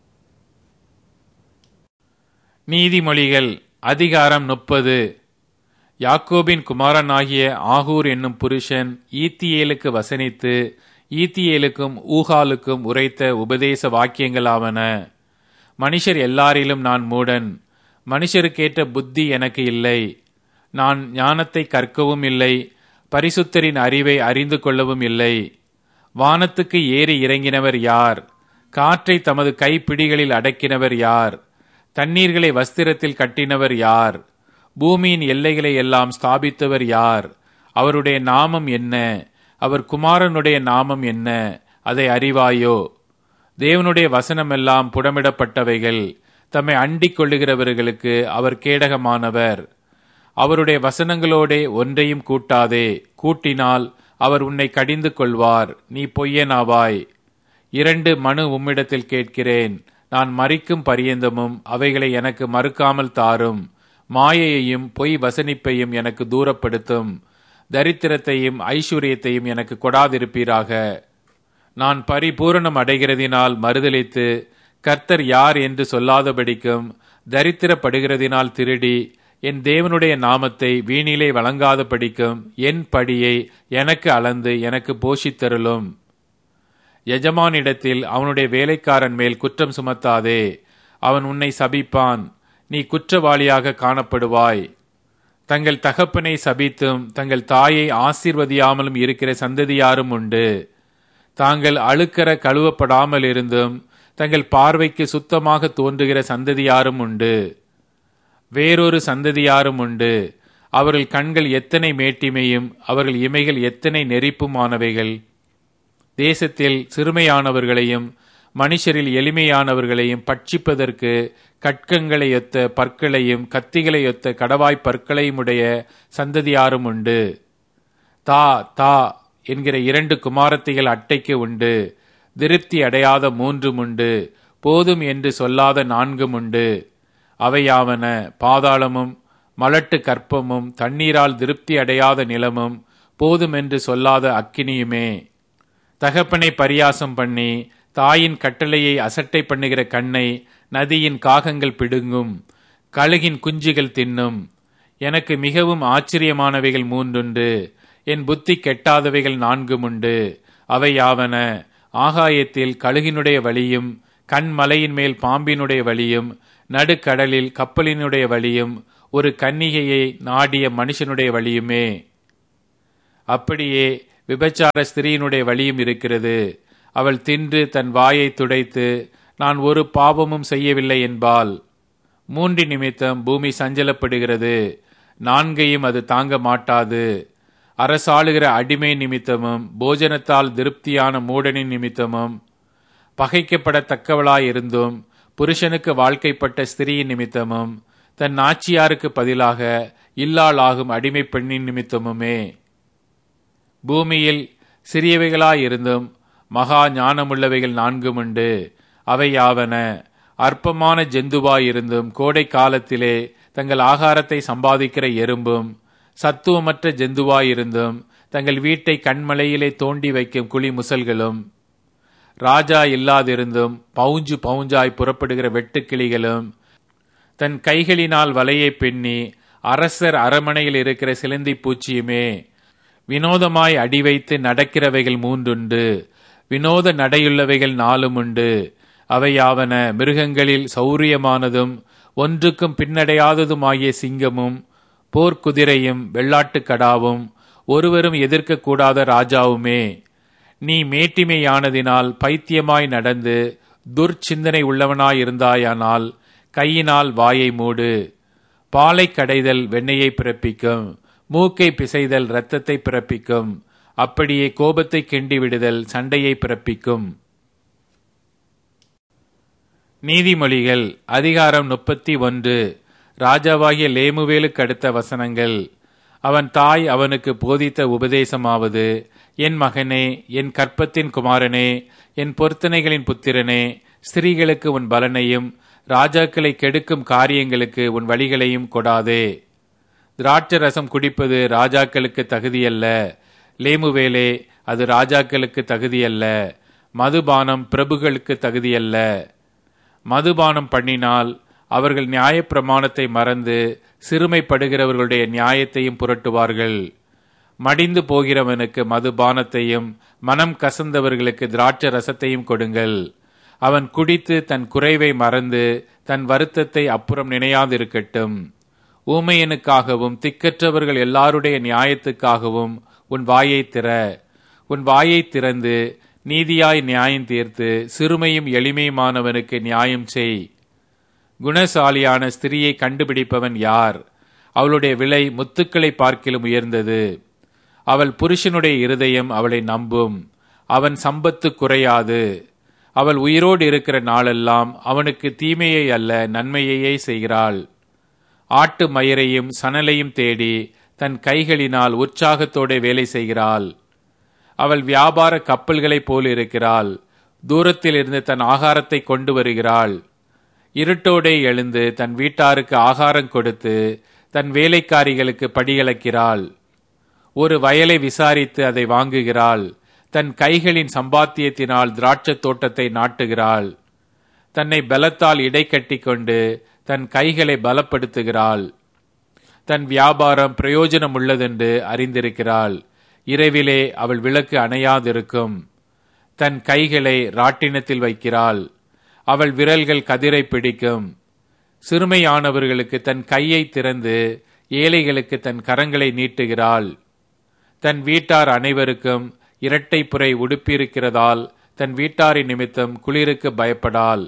நீதிமொழிகள் அதிகாரம் முப்பது யாக்கோபின் குமாரனாகிய ஆகூர் என்னும் புருஷன் ஈத்தியேலுக்கு வசனித்து ஈத்தியேலுக்கும் ஊகாலுக்கும் உரைத்த உபதேச வாக்கியங்களாவன மனுஷர் எல்லாரிலும் நான் மூடன் மனுஷருக்கேற்ற புத்தி எனக்கு இல்லை நான் ஞானத்தை கற்கவும் இல்லை பரிசுத்தரின் அறிவை அறிந்து கொள்ளவும் இல்லை வானத்துக்கு ஏறி இறங்கினவர் யார் காற்றை தமது கைப்பிடிகளில் அடக்கினவர் யார் தண்ணீர்களை வஸ்திரத்தில் கட்டினவர் யார் பூமியின் எல்லைகளை எல்லாம் ஸ்தாபித்தவர் யார் அவருடைய நாமம் என்ன அவர் குமாரனுடைய நாமம் என்ன அதை அறிவாயோ தேவனுடைய வசனமெல்லாம் புடமிடப்பட்டவைகள் தம்மை அண்டிக் கொள்ளுகிறவர்களுக்கு அவர் கேடகமானவர் அவருடைய வசனங்களோடே ஒன்றையும் கூட்டாதே கூட்டினால் அவர் உன்னை கடிந்து கொள்வார் நீ பொய்யனாவாய் இரண்டு மனு உம்மிடத்தில் கேட்கிறேன் நான் மறிக்கும் பரியந்தமும் அவைகளை எனக்கு மறுக்காமல் தாரும் மாயையையும் பொய் வசனிப்பையும் எனக்கு தூரப்படுத்தும் தரித்திரத்தையும் ஐஸ்வர்யத்தையும் எனக்கு கொடாதிருப்பீராக நான் பரிபூரணம் அடைகிறதினால் மறுதலித்து கர்த்தர் யார் என்று சொல்லாதபடிக்கும் தரித்திரப்படுகிறதினால் திருடி என் தேவனுடைய நாமத்தை வீணிலே வழங்காதபடிக்கும் என் படியை எனக்கு அளந்து எனக்கு போஷித்தருளும் எஜமானிடத்தில் அவனுடைய வேலைக்காரன் மேல் குற்றம் சுமத்தாதே அவன் உன்னை சபிப்பான் நீ குற்றவாளியாக காணப்படுவாய் தங்கள் தகப்பனை சபித்தும் தங்கள் தாயை ஆசீர்வதியாமலும் இருக்கிற சந்ததியாரும் உண்டு தாங்கள் அழுக்கற கழுவப்படாமல் இருந்தும் தங்கள் பார்வைக்கு சுத்தமாக தோன்றுகிற சந்ததியாரும் உண்டு வேறொரு சந்ததியாரும் உண்டு அவர்கள் கண்கள் எத்தனை மேட்டிமையும் அவர்கள் இமைகள் எத்தனை நெறிப்புமானவைகள் தேசத்தில் சிறுமையானவர்களையும் மனுஷரில் எளிமையானவர்களையும் பட்சிப்பதற்கு கட்கங்களை ஒத்த பற்களையும் கத்திகளை ஒத்த கடவாய் பற்களையும் உடைய சந்ததியாரும் உண்டு தா தா என்கிற இரண்டு குமாரத்திகள் அட்டைக்கு உண்டு திருப்தி அடையாத மூன்றும் உண்டு போதும் என்று சொல்லாத நான்கும் உண்டு அவையாவன பாதாளமும் மலட்டு கற்பமும் தண்ணீரால் திருப்தி அடையாத நிலமும் போதும் என்று சொல்லாத அக்கினியுமே தகப்பனை பரியாசம் பண்ணி தாயின் கட்டளையை அசட்டை பண்ணுகிற கண்ணை நதியின் காகங்கள் பிடுங்கும் கழுகின் குஞ்சுகள் தின்னும் எனக்கு மிகவும் ஆச்சரியமானவைகள் மூன்றுண்டு என் புத்தி கெட்டாதவைகள் நான்கும் உண்டு அவை யாவன ஆகாயத்தில் கழுகினுடைய வழியும் கண்மலையின் மேல் பாம்பினுடைய வழியும் நடுக்கடலில் கப்பலினுடைய வழியும் ஒரு கன்னிகையை நாடிய மனுஷனுடைய வழியுமே அப்படியே விபச்சார ஸ்திரீயினுடைய வழியும் இருக்கிறது அவள் தின்று தன் வாயை துடைத்து நான் ஒரு பாவமும் செய்யவில்லை என்பாள் மூன்று நிமித்தம் பூமி சஞ்சலப்படுகிறது நான்கையும் அது தாங்க மாட்டாது அரசாளுகிற அடிமை நிமித்தமும் போஜனத்தால் திருப்தியான மூடனின் நிமித்தமும் பகைக்கப்படத்தக்கவளாயிருந்தும் புருஷனுக்கு வாழ்க்கைப்பட்ட ஸ்திரீயின் நிமித்தமும் தன் நாச்சியாருக்கு பதிலாக இல்லாளாகும் அடிமை பெண்ணின் நிமித்தமுமே பூமியில் சிறியவைகளாயிருந்தும் மகா ஞானமுள்ளவைகள் நான்கும் உண்டு அவை யாவன அற்பமான ஜந்துவாயிருந்தும் கோடை காலத்திலே தங்கள் ஆகாரத்தை சம்பாதிக்கிற எறும்பும் சத்துவமற்ற ஜந்துவாயிருந்தும் தங்கள் வீட்டை கண்மலையிலே தோண்டி வைக்கும் குழி முசல்களும் ராஜா இல்லாதிருந்தும் பவுஞ்சு பவுஞ்சாய் புறப்படுகிற வெட்டுக்கிளிகளும் தன் கைகளினால் வலையை பின்னி அரசர் அரமனையில் இருக்கிற சிலந்தி பூச்சியுமே வினோதமாய் அடி வைத்து நடக்கிறவைகள் மூன்றுண்டு வினோத நடையுள்ளவைகள் நாலும் உண்டு அவையாவன மிருகங்களில் சௌரியமானதும் ஒன்றுக்கும் பின்னடையாததுமாகிய சிங்கமும் போர்க்குதிரையும் வெள்ளாட்டுக் கடாவும் ஒருவரும் எதிர்க்கக்கூடாத ராஜாவுமே நீ மேட்டிமையானதினால் பைத்தியமாய் நடந்து துர்ச்சிந்தனை உள்ளவனாயிருந்தாயானால் கையினால் வாயை மூடு பாலை கடைதல் வெண்ணெயை பிறப்பிக்கும் மூக்கை பிசைதல் இரத்தத்தை பிறப்பிக்கும் அப்படியே கோபத்தை கிண்டி விடுதல் சண்டையை பிறப்பிக்கும் நீதிமொழிகள் அதிகாரம் முப்பத்தி ஒன்று ராஜாவாகிய லேமுவேலுக்கு அடுத்த வசனங்கள் அவன் தாய் அவனுக்கு போதித்த உபதேசமாவது என் மகனே என் கற்பத்தின் குமாரனே என் பொருத்தனைகளின் புத்திரனே ஸ்திரீகளுக்கு உன் பலனையும் ராஜாக்களை கெடுக்கும் காரியங்களுக்கு உன் வழிகளையும் கொடாதே திராட்சை ரசம் குடிப்பது ராஜாக்களுக்கு தகுதியல்ல லேமுவேலே அது ராஜாக்களுக்கு தகுதியல்ல மதுபானம் பிரபுகளுக்கு தகுதியல்ல மதுபானம் பண்ணினால் அவர்கள் நியாயப்பிரமாணத்தை மறந்து சிறுமைப்படுகிறவர்களுடைய நியாயத்தையும் புரட்டுவார்கள் மடிந்து போகிறவனுக்கு மதுபானத்தையும் மனம் கசந்தவர்களுக்கு திராட்சை ரசத்தையும் கொடுங்கள் அவன் குடித்து தன் குறைவை மறந்து தன் வருத்தத்தை அப்புறம் நினையாதிருக்கட்டும் ஊமையனுக்காகவும் திக்கற்றவர்கள் எல்லாருடைய நியாயத்துக்காகவும் உன் வாயை திற உன் வாயை திறந்து நீதியாய் நியாயம் தீர்த்து சிறுமையும் எளிமையுமானவனுக்கு நியாயம் செய் குணசாலியான ஸ்திரியை கண்டுபிடிப்பவன் யார் அவளுடைய விலை முத்துக்களை பார்க்கிலும் உயர்ந்தது அவள் புருஷனுடைய இருதயம் அவளை நம்பும் அவன் சம்பத்து குறையாது அவள் உயிரோடு இருக்கிற நாளெல்லாம் அவனுக்கு தீமையை அல்ல நன்மையையே செய்கிறாள் ஆட்டு மயிரையும் சணலையும் தேடி தன் கைகளினால் உற்சாகத்தோടെ வேலை செய்கிறாள் அவள் வியாபார கப்பல்களைப் போல் இருக்கிறாள் தூரத்தில் இருந்து தன் ஆகாரத்தை கொண்டு வருகிறாள் இருட்டோடே எழுந்து தன் வீட்டாருக்கு ஆகாரம் கொடுத்து தன் வேலைக்காரிகளுக்கு படியளக்கிறாள் ஒரு வயலை விசாரித்து அதை வாங்குகிறாள் தன் கைகளின் சம்பாத்தியத்தினால் திராட்சத் தோட்டத்தை நாட்டுகிறாள் தன்னை பலத்தால் இடை கட்டி கொண்டு தன் கைகளை பலப்படுத்துகிறாள் தன் வியாபாரம் பிரயோஜனம் உள்ளதென்று அறிந்திருக்கிறாள் இரவிலே அவள் விளக்கு அணையாதிருக்கும் தன் கைகளை ராட்டினத்தில் வைக்கிறாள் அவள் விரல்கள் கதிரை பிடிக்கும் சிறுமையானவர்களுக்கு தன் கையை திறந்து ஏழைகளுக்கு தன் கரங்களை நீட்டுகிறாள் தன் வீட்டார் அனைவருக்கும் இரட்டை புரை உடுப்பியிருக்கிறதால் தன் வீட்டாரின் நிமித்தம் குளிருக்கு பயப்படாள்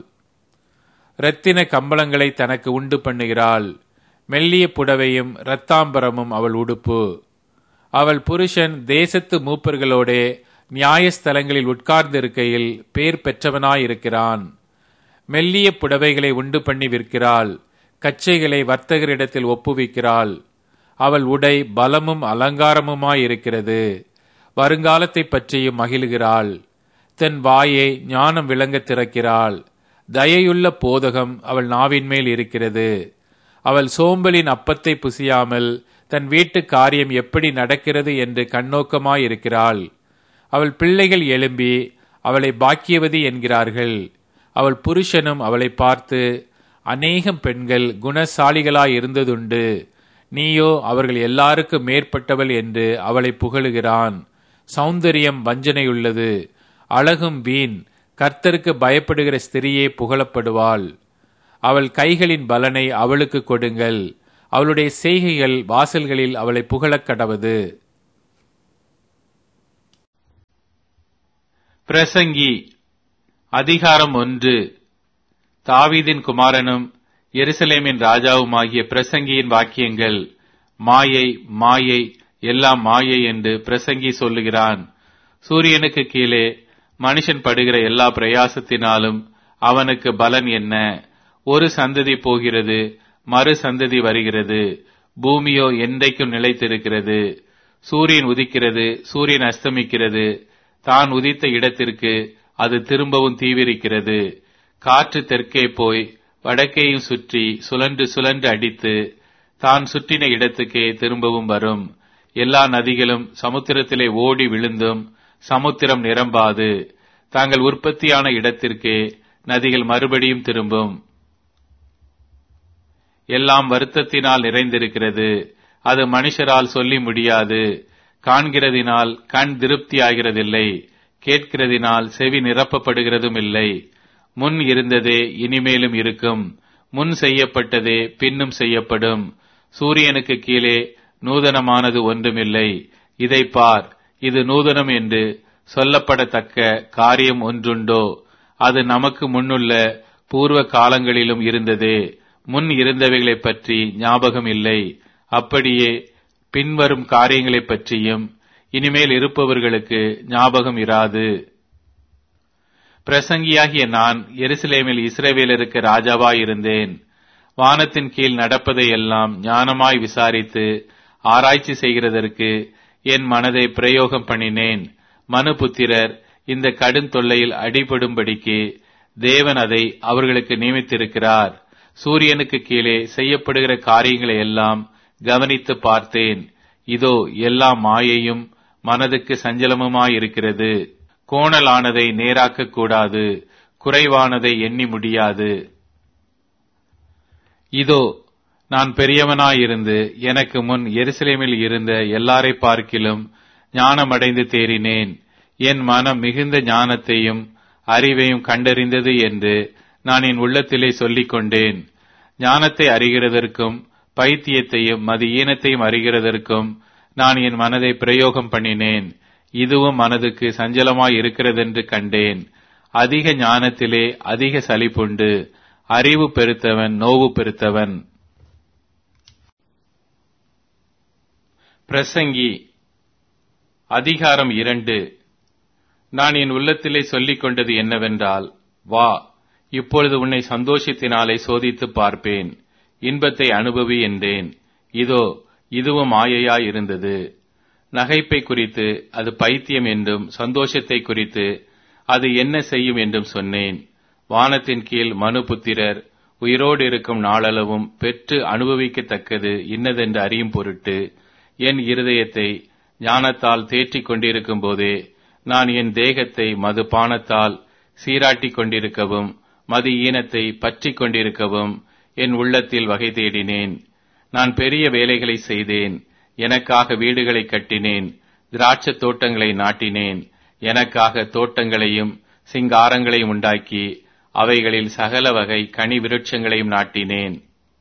இரத்தின கம்பளங்களை தனக்கு உண்டு பண்ணுகிறாள் மெல்லிய புடவையும் இரத்தாம்பரமும் அவள் உடுப்பு அவள் புருஷன் தேசத்து மூப்பர்களோடே நியாயஸ்தலங்களில் உட்கார்ந்திருக்கையில் பேர் பெற்றவனாயிருக்கிறான் மெல்லிய புடவைகளை உண்டு பண்ணி விற்கிறாள் கச்சைகளை வர்த்தகரிடத்தில் ஒப்புவிக்கிறாள் அவள் உடை பலமும் அலங்காரமுமாயிருக்கிறது வருங்காலத்தை பற்றியும் மகிழுகிறாள் தன் வாயை ஞானம் விளங்க திறக்கிறாள் தயையுள்ள போதகம் அவள் நாவின் மேல் இருக்கிறது அவள் சோம்பலின் அப்பத்தை புசியாமல் தன் வீட்டு காரியம் எப்படி நடக்கிறது என்று கண்ணோக்கமாயிருக்கிறாள் அவள் பிள்ளைகள் எழும்பி அவளை பாக்கியவதி என்கிறார்கள் அவள் புருஷனும் அவளை பார்த்து அநேகம் பெண்கள் குணசாலிகளாய் இருந்ததுண்டு நீயோ அவர்கள் எல்லாருக்கும் மேற்பட்டவள் என்று அவளை புகழுகிறான் சௌந்தரியம் வஞ்சனையுள்ளது அழகும் வீண் கர்த்தருக்கு பயப்படுகிற ஸ்திரியே புகழப்படுவாள் அவள் கைகளின் பலனை அவளுக்கு கொடுங்கள் அவளுடைய செய்கைகள் வாசல்களில் அவளை புகழக் கடவது பிரசங்கி அதிகாரம் ஒன்று தாவீதின் குமாரனும் எருசலேமின் ராஜாவுமாகிய பிரசங்கியின் வாக்கியங்கள் மாயை மாயை எல்லாம் மாயை என்று பிரசங்கி சொல்லுகிறான் சூரியனுக்கு கீழே மனுஷன் படுகிற எல்லா பிரயாசத்தினாலும் அவனுக்கு பலன் என்ன ஒரு சந்ததி போகிறது மறு சந்ததி வருகிறது பூமியோ என்றைக்கும் நிலைத்திருக்கிறது சூரியன் உதிக்கிறது சூரியன் அஸ்தமிக்கிறது தான் உதித்த இடத்திற்கு அது திரும்பவும் தீவிரிக்கிறது காற்று தெற்கே போய் வடக்கேயும் சுற்றி சுழன்று சுழன்று அடித்து தான் சுற்றின இடத்துக்கே திரும்பவும் வரும் எல்லா நதிகளும் சமுத்திரத்திலே ஓடி விழுந்தும் சமுத்திரம் நிரம்பாது தாங்கள் உற்பத்தியான இடத்திற்கே நதிகள் மறுபடியும் திரும்பும் எல்லாம் வருத்தத்தினால் நிறைந்திருக்கிறது அது மனுஷரால் சொல்லி முடியாது காண்கிறதினால் கண் திருப்தியாகிறதில்லை கேட்கிறதினால் செவி நிரப்பப்படுகிறதும் இல்லை முன் இருந்ததே இனிமேலும் இருக்கும் முன் செய்யப்பட்டதே பின்னும் செய்யப்படும் சூரியனுக்கு கீழே நூதனமானது ஒன்றுமில்லை இதை பார் இது நூதனம் என்று சொல்லப்படத்தக்க காரியம் ஒன்றுண்டோ அது நமக்கு முன்னுள்ள பூர்வ காலங்களிலும் இருந்ததே முன் இருந்தவைகளைப் பற்றி ஞாபகம் இல்லை அப்படியே பின்வரும் காரியங்களைப் பற்றியும் இனிமேல் இருப்பவர்களுக்கு ஞாபகம் இராது பிரசங்கியாகிய நான் எருசலேமில் இஸ்ரேவேலருக்கு ராஜாவாயிருந்தேன் வானத்தின் கீழ் நடப்பதையெல்லாம் ஞானமாய் விசாரித்து ஆராய்ச்சி செய்கிறதற்கு என் மனதை பிரயோகம் பண்ணினேன் மனுபுத்திரர் இந்த கடும் தொல்லையில் அடிபடும்படிக்கு தேவன் அதை அவர்களுக்கு நியமித்திருக்கிறார் சூரியனுக்கு கீழே செய்யப்படுகிற காரியங்களை எல்லாம் கவனித்து பார்த்தேன் இதோ எல்லாம் மாயையும் மனதுக்கு சஞ்சலமுமாயிருக்கிறது கோணலானதை நேராக்க கூடாது குறைவானதை எண்ணி முடியாது இதோ நான் பெரியவனாயிருந்து எனக்கு முன் எருசலேமில் இருந்த எல்லாரை பார்க்கிலும் ஞானமடைந்து தேறினேன் என் மனம் மிகுந்த ஞானத்தையும் அறிவையும் கண்டறிந்தது என்று நான் என் உள்ளத்திலே சொல்லிக் கொண்டேன் ஞானத்தை அறிகிறதற்கும் பைத்தியத்தையும் மது ஈனத்தையும் அறிகிறதற்கும் நான் என் மனதை பிரயோகம் பண்ணினேன் இதுவும் மனதுக்கு சஞ்சலமாய் இருக்கிறதென்று கண்டேன் அதிக ஞானத்திலே அதிக சலிப்புண்டு அறிவு பெருத்தவன் நோவு பெருத்தவன் பிரசங்கி அதிகாரம் இரண்டு நான் என் உள்ளத்திலே சொல்லிக் கொண்டது என்னவென்றால் வா இப்பொழுது உன்னை சந்தோஷத்தினாலே சோதித்து பார்ப்பேன் இன்பத்தை அனுபவி என்றேன் இதோ இதுவும் மாயையாய் இருந்தது நகைப்பை குறித்து அது பைத்தியம் என்றும் சந்தோஷத்தை குறித்து அது என்ன செய்யும் என்றும் சொன்னேன் வானத்தின் கீழ் மனுபுத்திரர் உயிரோடு இருக்கும் நாளளவும் பெற்று அனுபவிக்கத்தக்கது இன்னதென்று அறியும் பொருட்டு என் இருதயத்தை ஞானத்தால் தேற்றிக் கொண்டிருக்கும் போதே நான் என் தேகத்தை மது பானத்தால் சீராட்டிக் கொண்டிருக்கவும் மது ஈனத்தை பற்றிக் கொண்டிருக்கவும் என் உள்ளத்தில் வகை தேடினேன் நான் பெரிய வேலைகளை செய்தேன் எனக்காக வீடுகளை கட்டினேன் திராட்சத் தோட்டங்களை நாட்டினேன் எனக்காக தோட்டங்களையும் சிங்காரங்களையும் உண்டாக்கி அவைகளில் சகல வகை கனி விருட்சங்களையும் நாட்டினேன்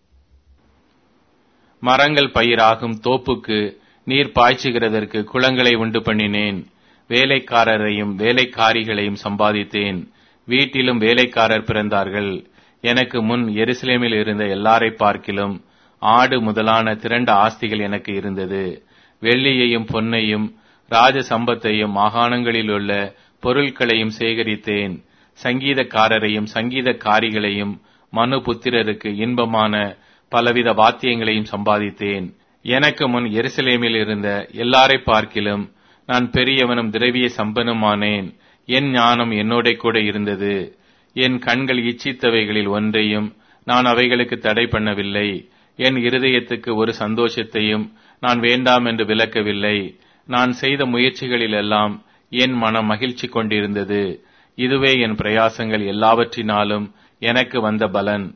மரங்கள் பயிராகும் தோப்புக்கு நீர் பாய்ச்சுகிறதற்கு குளங்களை உண்டு பண்ணினேன் வேலைக்காரரையும் வேலைக்காரிகளையும் சம்பாதித்தேன் வீட்டிலும் வேலைக்காரர் பிறந்தார்கள் எனக்கு முன் எருசலேமில் இருந்த எல்லாரை பார்க்கிலும் ஆடு முதலான திரண்ட ஆஸ்திகள் எனக்கு இருந்தது வெள்ளியையும் பொன்னையும் ராஜ சம்பத்தையும் மாகாணங்களில் உள்ள பொருட்களையும் சேகரித்தேன் சங்கீதக்காரரையும் சங்கீதக்காரிகளையும் மனு புத்திரருக்கு இன்பமான பலவித வாத்தியங்களையும் சம்பாதித்தேன் எனக்கு முன் எருசலேமில் இருந்த எல்லாரை பார்க்கிலும் நான் பெரியவனும் திரவிய சம்பனுமானேன் என் ஞானம் என்னோட கூட இருந்தது என் கண்கள் இச்சித்தவைகளில் ஒன்றையும் நான் அவைகளுக்கு தடை பண்ணவில்லை என் இருதயத்துக்கு ஒரு சந்தோஷத்தையும் நான் வேண்டாம் என்று விலக்கவில்லை நான் செய்த முயற்சிகளிலெல்லாம் என் மனம் மகிழ்ச்சி கொண்டிருந்தது இதுவே என் பிரயாசங்கள் எல்லாவற்றினாலும் எனக்கு வந்த பலன்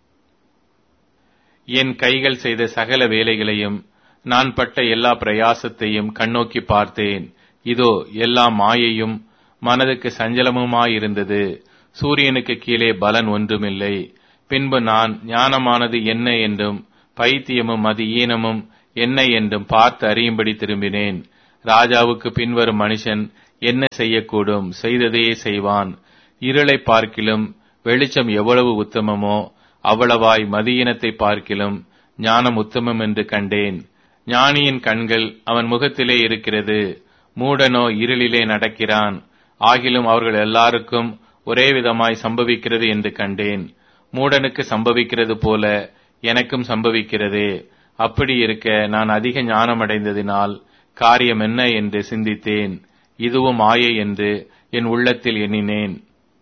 என் கைகள் செய்த சகல வேலைகளையும் நான் பட்ட எல்லா பிரயாசத்தையும் கண்ணோக்கி பார்த்தேன் இதோ எல்லா மாயையும் மனதுக்கு சஞ்சலமுமாயிருந்தது சூரியனுக்கு கீழே பலன் ஒன்றுமில்லை பின்பு நான் ஞானமானது என்ன என்றும் பைத்தியமும் மதி ஈனமும் என்ன என்றும் பார்த்து அறியும்படி திரும்பினேன் ராஜாவுக்கு பின்வரும் மனுஷன் என்ன செய்யக்கூடும் செய்ததையே செய்வான் இருளை பார்க்கிலும் வெளிச்சம் எவ்வளவு உத்தமமோ அவ்வளவாய் மதியினத்தை பார்க்கிலும் ஞானம் உத்தமம் என்று கண்டேன் ஞானியின் கண்கள் அவன் முகத்திலே இருக்கிறது மூடனோ இருளிலே நடக்கிறான் ஆகிலும் அவர்கள் எல்லாருக்கும் ஒரே விதமாய் சம்பவிக்கிறது என்று கண்டேன் மூடனுக்கு சம்பவிக்கிறது போல எனக்கும் சம்பவிக்கிறதே அப்படி இருக்க நான் அதிக ஞானமடைந்ததினால் காரியம் என்ன என்று சிந்தித்தேன் இதுவும் ஆயை என்று என் உள்ளத்தில் எண்ணினேன்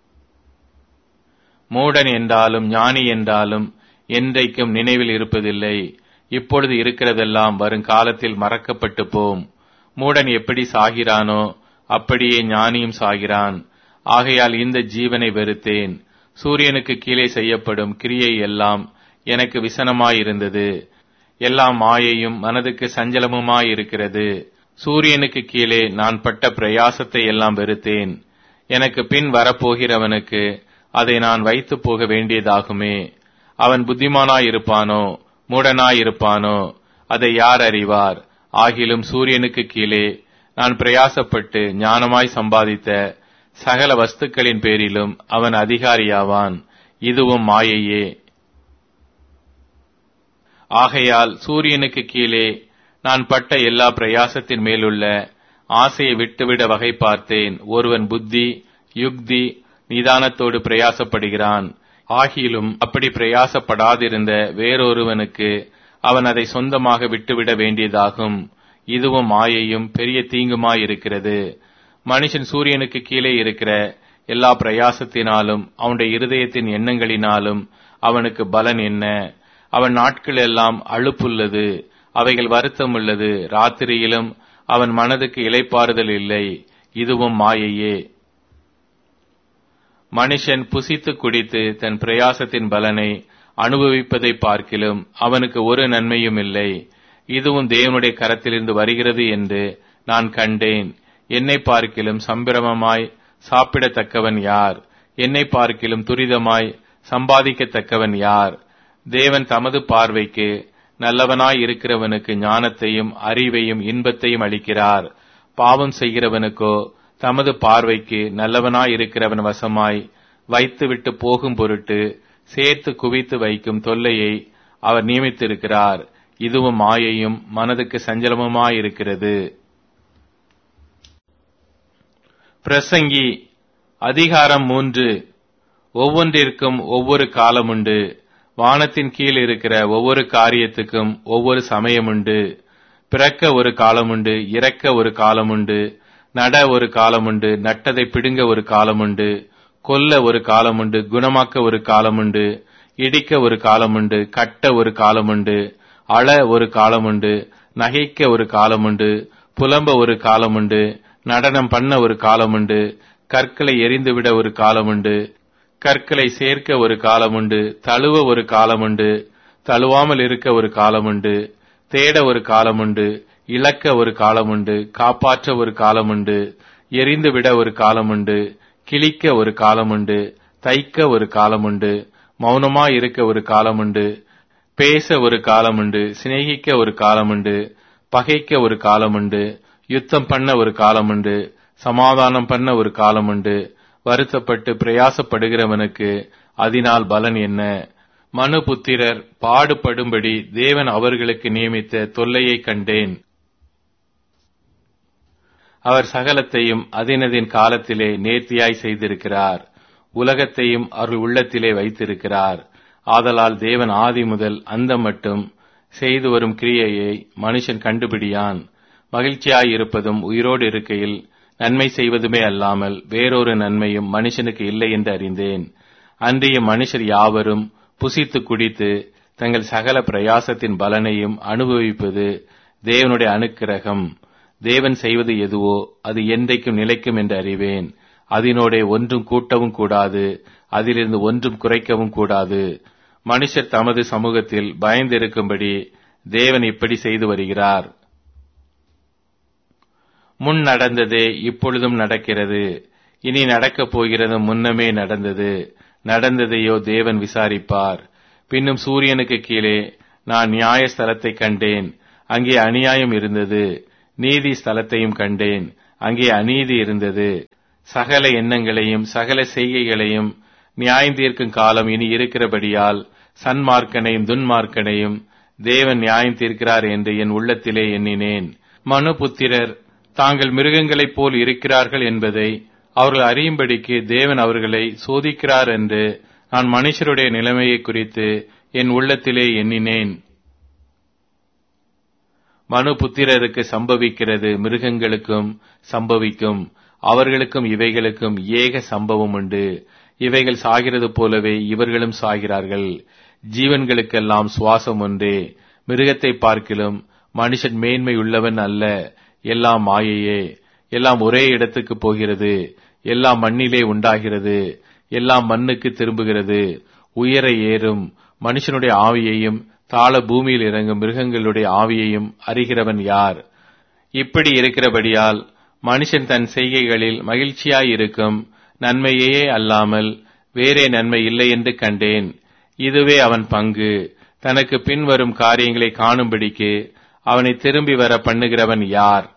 மூடன் என்றாலும் ஞானி என்றாலும் என்றைக்கும் நினைவில் இருப்பதில்லை இப்பொழுது இருக்கிறதெல்லாம் வருங்காலத்தில் மறக்கப்பட்டு போம் மூடன் எப்படி சாகிறானோ அப்படியே ஞானியும் சாகிறான் ஆகையால் இந்த ஜீவனை வெறுத்தேன் சூரியனுக்கு கீழே செய்யப்படும் கிரியை எல்லாம் எனக்கு விசனமாயிருந்தது எல்லாம் மாயையும் மனதுக்கு சஞ்சலமுமாயிருக்கிறது சூரியனுக்கு கீழே நான் பட்ட பிரயாசத்தை எல்லாம் வெறுத்தேன் எனக்கு பின் வரப்போகிறவனுக்கு அதை நான் வைத்து போக வேண்டியதாகுமே அவன் புத்திமானாயிருப்பானோ மூடனாயிருப்பானோ அதை யார் அறிவார் ஆகிலும் சூரியனுக்கு கீழே நான் பிரயாசப்பட்டு ஞானமாய் சம்பாதித்த சகல வஸ்துக்களின் பேரிலும் அவன் அதிகாரியாவான் இதுவும் மாயையே ஆகையால் சூரியனுக்கு கீழே நான் பட்ட எல்லா பிரயாசத்தின் மேலுள்ள ஆசையை விட்டுவிட வகை பார்த்தேன் ஒருவன் புத்தி யுக்தி நிதானத்தோடு பிரயாசப்படுகிறான் ஆகிலும் அப்படி பிரயாசப்படாதிருந்த வேறொருவனுக்கு அவன் அதை சொந்தமாக விட்டுவிட வேண்டியதாகும் இதுவும் மாயையும் பெரிய தீங்குமாயிருக்கிறது மனுஷன் சூரியனுக்கு கீழே இருக்கிற எல்லா பிரயாசத்தினாலும் அவனுடைய இருதயத்தின் எண்ணங்களினாலும் அவனுக்கு பலன் என்ன அவன் நாட்கள் எல்லாம் அழுப்புள்ளது அவைகள் வருத்தம் உள்ளது ராத்திரியிலும் அவன் மனதுக்கு இலைப்பாறுதல் இல்லை இதுவும் மாயையே மனுஷன் புசித்து குடித்து தன் பிரயாசத்தின் பலனை அனுபவிப்பதை பார்க்கிலும் அவனுக்கு ஒரு நன்மையும் இல்லை இதுவும் தேவனுடைய கரத்திலிருந்து வருகிறது என்று நான் கண்டேன் என்னை பார்க்கிலும் சம்பிரமமாய் சாப்பிடத்தக்கவன் யார் என்னை பார்க்கிலும் துரிதமாய் சம்பாதிக்கத்தக்கவன் யார் தேவன் தமது பார்வைக்கு நல்லவனாய் இருக்கிறவனுக்கு ஞானத்தையும் அறிவையும் இன்பத்தையும் அளிக்கிறார் பாவம் செய்கிறவனுக்கோ தமது பார்வைக்கு நல்லவனாய் இருக்கிறவன் வசமாய் வைத்துவிட்டு போகும் பொருட்டு சேர்த்து குவித்து வைக்கும் தொல்லையை அவர் நியமித்திருக்கிறார் இதுவும் மாயையும் மனதுக்கு சஞ்சலமுமாயிருக்கிறது பிரசங்கி அதிகாரம் மூன்று ஒவ்வொன்றிற்கும் ஒவ்வொரு காலமுண்டு வானத்தின் கீழ் இருக்கிற ஒவ்வொரு காரியத்துக்கும் ஒவ்வொரு சமயமுண்டு பிறக்க ஒரு காலமுண்டு இறக்க ஒரு காலமுண்டு நட ஒரு காலமுண்டு நட்டதை பிடுங்க ஒரு காலமுண்டு கொல்ல ஒரு காலமுண்டு குணமாக்க ஒரு காலமுண்டு இடிக்க ஒரு காலமுண்டு கட்ட ஒரு காலமுண்டு அழ ஒரு காலமுண்டு நகைக்க ஒரு காலமுண்டு புலம்ப ஒரு காலமுண்டு நடனம் பண்ண ஒரு காலமுண்டு கற்களை எரிந்துவிட ஒரு காலமுண்டு கற்களை சேர்க்க ஒரு காலமுண்டு தழுவ ஒரு காலமுண்டு தழுவாமல் இருக்க ஒரு காலமுண்டு தேட ஒரு காலமுண்டு இழக்க ஒரு காலமுண்டு காப்பாற்ற ஒரு காலமுண்டு எரிந்துவிட ஒரு காலமுண்டு கிழிக்க ஒரு காலமுண்டு தைக்க ஒரு காலமுண்டு மௌனமாய் இருக்க ஒரு காலமுண்டு பேச ஒரு காலமுண்டு சிநேகிக்க ஒரு காலமுண்டு பகைக்க ஒரு காலமுண்டு யுத்தம் பண்ண ஒரு காலமுண்டு சமாதானம் பண்ண ஒரு காலமுண்டு வருத்தப்பட்டு பிரயாசப்படுகிறவனுக்கு அதனால் பலன் என்ன மனு புத்திரர் பாடுபடும்படி தேவன் அவர்களுக்கு நியமித்த தொல்லையை கண்டேன் அவர் சகலத்தையும் அதினதின் காலத்திலே நேர்த்தியாய் செய்திருக்கிறார் உலகத்தையும் அவர்கள் உள்ளத்திலே வைத்திருக்கிறார் ஆதலால் தேவன் ஆதி முதல் அந்த மட்டும் செய்து வரும் கிரியையை மனுஷன் கண்டுபிடியான் மகிழ்ச்சியாய் இருப்பதும் உயிரோடு இருக்கையில் நன்மை செய்வதுமே அல்லாமல் வேறொரு நன்மையும் மனுஷனுக்கு இல்லை என்று அறிந்தேன் அன்றைய மனுஷர் யாவரும் புசித்து குடித்து தங்கள் சகல பிரயாசத்தின் பலனையும் அனுபவிப்பது தேவனுடைய அனுக்கிரகம் தேவன் செய்வது எதுவோ அது என்றைக்கும் நிலைக்கும் என்று அறிவேன் அதனோடே ஒன்றும் கூட்டவும் கூடாது அதிலிருந்து ஒன்றும் குறைக்கவும் கூடாது மனுஷர் தமது சமூகத்தில் பயந்திருக்கும்படி தேவன் இப்படி செய்து வருகிறார் முன் நடந்ததே இப்பொழுதும் நடக்கிறது இனி நடக்கப் போகிறது முன்னமே நடந்தது நடந்ததையோ தேவன் விசாரிப்பார் பின்னும் சூரியனுக்கு கீழே நான் நியாய ஸ்தலத்தை கண்டேன் அங்கே அநியாயம் இருந்தது நீதி ஸ்தலத்தையும் கண்டேன் அங்கே அநீதி இருந்தது சகல எண்ணங்களையும் சகல செய்கைகளையும் நியாயம் காலம் இனி இருக்கிறபடியால் சன்மார்க்கனையும் துன்மார்க்கனையும் தேவன் நியாயம் தீர்க்கிறார் என்று என் உள்ளத்திலே எண்ணினேன் மனு புத்திரர் தாங்கள் மிருகங்களைப் போல் இருக்கிறார்கள் என்பதை அவர்கள் அறியும்படிக்கு தேவன் அவர்களை சோதிக்கிறார் என்று நான் மனுஷருடைய நிலைமையை குறித்து என் உள்ளத்திலே எண்ணினேன் மனு புத்திரருக்கு சம்பவிக்கிறது மிருகங்களுக்கும் சம்பவிக்கும் அவர்களுக்கும் இவைகளுக்கும் ஏக சம்பவம் உண்டு இவைகள் சாகிறது போலவே இவர்களும் சாகிறார்கள் ஜீவன்களுக்கெல்லாம் சுவாசம் ஒன்றே மிருகத்தை பார்க்கிலும் மனுஷன் மேன்மை உள்ளவன் அல்ல எல்லாம் மாயையே எல்லாம் ஒரே இடத்துக்கு போகிறது எல்லாம் மண்ணிலே உண்டாகிறது எல்லாம் மண்ணுக்கு திரும்புகிறது உயர ஏறும் மனுஷனுடைய ஆவியையும் தாழ பூமியில் இறங்கும் மிருகங்களுடைய ஆவியையும் அறிகிறவன் யார் இப்படி இருக்கிறபடியால் மனுஷன் தன் செய்கைகளில் மகிழ்ச்சியாயிருக்கும் நன்மையே அல்லாமல் வேறே நன்மை இல்லை என்று கண்டேன் இதுவே அவன் பங்கு தனக்கு பின்வரும் காரியங்களை காணும்படிக்கு அவனை திரும்பி வர பண்ணுகிறவன் யார்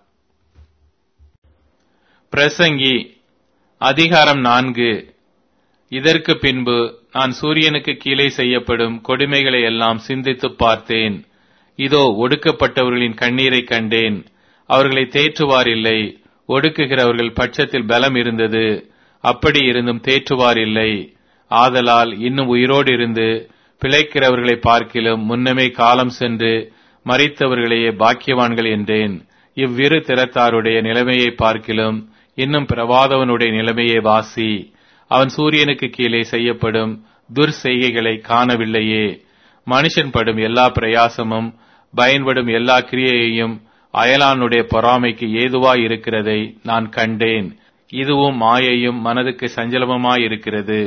பிரசங்கி அதிகாரம் நான்கு இதற்கு பின்பு நான் சூரியனுக்கு கீழே செய்யப்படும் கொடுமைகளை எல்லாம் சிந்தித்துப் பார்த்தேன் இதோ ஒடுக்கப்பட்டவர்களின் கண்ணீரை கண்டேன் அவர்களை தேற்றுவார் இல்லை ஒடுக்குகிறவர்கள் பட்சத்தில் பலம் இருந்தது அப்படி இருந்தும் தேற்றுவார் இல்லை ஆதலால் இன்னும் உயிரோடு இருந்து பிழைக்கிறவர்களை பார்க்கிலும் முன்னமே காலம் சென்று மறித்தவர்களையே பாக்கியவான்கள் என்றேன் இவ்விரு திறத்தாருடைய நிலைமையை பார்க்கிலும் இன்னும் பிரவாதவனுடைய நிலைமையை வாசி அவன் சூரியனுக்கு கீழே செய்யப்படும் துர் செய்கைகளை காணவில்லையே மனுஷன் படும் எல்லா பிரயாசமும் பயன்படும் எல்லா கிரியையையும் அயலானுடைய பொறாமைக்கு ஏதுவாய் இருக்கிறதை நான் கண்டேன் இதுவும் மாயையும் மனதுக்கு சஞ்சலமுமாயிருக்கிறது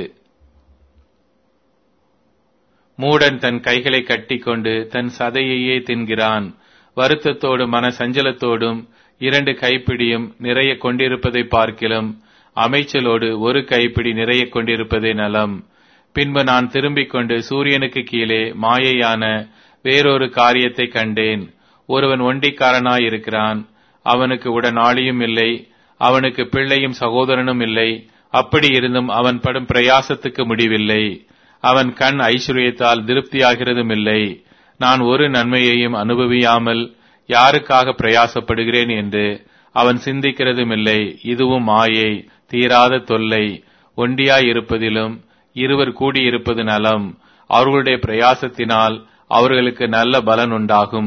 மூடன் தன் கைகளை கட்டிக்கொண்டு தன் சதையையே தின்கிறான் வருத்தத்தோடும் மன சஞ்சலத்தோடும் இரண்டு கைப்பிடியும் நிறைய கொண்டிருப்பதை பார்க்கிலும் அமைச்சலோடு ஒரு கைப்பிடி நிறைய கொண்டிருப்பதே நலம் பின்பு நான் திரும்பிக் கொண்டு சூரியனுக்கு கீழே மாயையான வேறொரு காரியத்தை கண்டேன் ஒருவன் ஒண்டிக்காரனாயிருக்கிறான் அவனுக்கு உடனாளியும் இல்லை அவனுக்கு பிள்ளையும் சகோதரனும் இல்லை அப்படி இருந்தும் அவன் படும் பிரயாசத்துக்கு முடிவில்லை அவன் கண் ஐஸ்வர்யத்தால் திருப்தியாகிறதும் இல்லை நான் ஒரு நன்மையையும் அனுபவியாமல் யாருக்காக பிரயாசப்படுகிறேன் என்று அவன் சிந்திக்கிறதும் இல்லை இதுவும் மாயை தீராத தொல்லை ஒண்டியாயிருப்பதிலும் இருவர் கூடியிருப்பது நலம் அவர்களுடைய பிரயாசத்தினால் அவர்களுக்கு நல்ல பலன் உண்டாகும்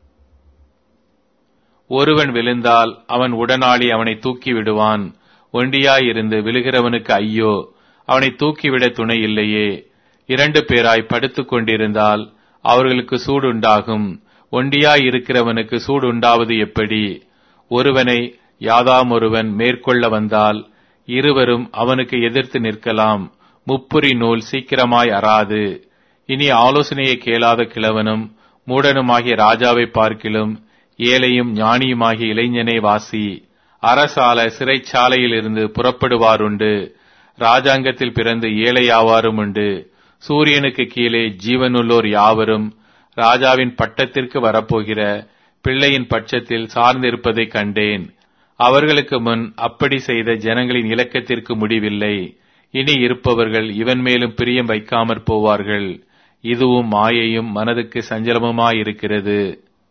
ஒருவன் விழுந்தால் அவன் உடனாளி அவனை தூக்கி விடுவான் ஒண்டியாயிருந்து விழுகிறவனுக்கு ஐயோ அவனை தூக்கிவிட துணை இல்லையே இரண்டு பேராய் படுத்துக் கொண்டிருந்தால் அவர்களுக்கு சூடு உண்டாகும் ஒண்டியாய் இருக்கிறவனுக்கு சூடு உண்டாவது எப்படி ஒருவனை யாதாம் ஒருவன் மேற்கொள்ள வந்தால் இருவரும் அவனுக்கு எதிர்த்து நிற்கலாம் முப்புரி நூல் சீக்கிரமாய் அறாது இனி ஆலோசனையை கேளாத கிழவனும் மூடனுமாகிய ராஜாவை பார்க்கிலும் ஏழையும் ஞானியுமாகிய இளைஞனை வாசி அரசால சிறைச்சாலையில் இருந்து புறப்படுவாருண்டு ராஜாங்கத்தில் பிறந்து ஏழையாவாரும் உண்டு சூரியனுக்கு கீழே ஜீவனுள்ளோர் யாவரும் ராஜாவின் பட்டத்திற்கு வரப்போகிற பிள்ளையின் பட்சத்தில் சார்ந்திருப்பதை கண்டேன் அவர்களுக்கு முன் அப்படி செய்த ஜனங்களின் இலக்கத்திற்கு முடிவில்லை இனி இருப்பவர்கள் இவன் மேலும் பிரியம் வைக்காமற் போவார்கள் இதுவும் மாயையும் மனதுக்கு சஞ்சலமுமாயிருக்கிறது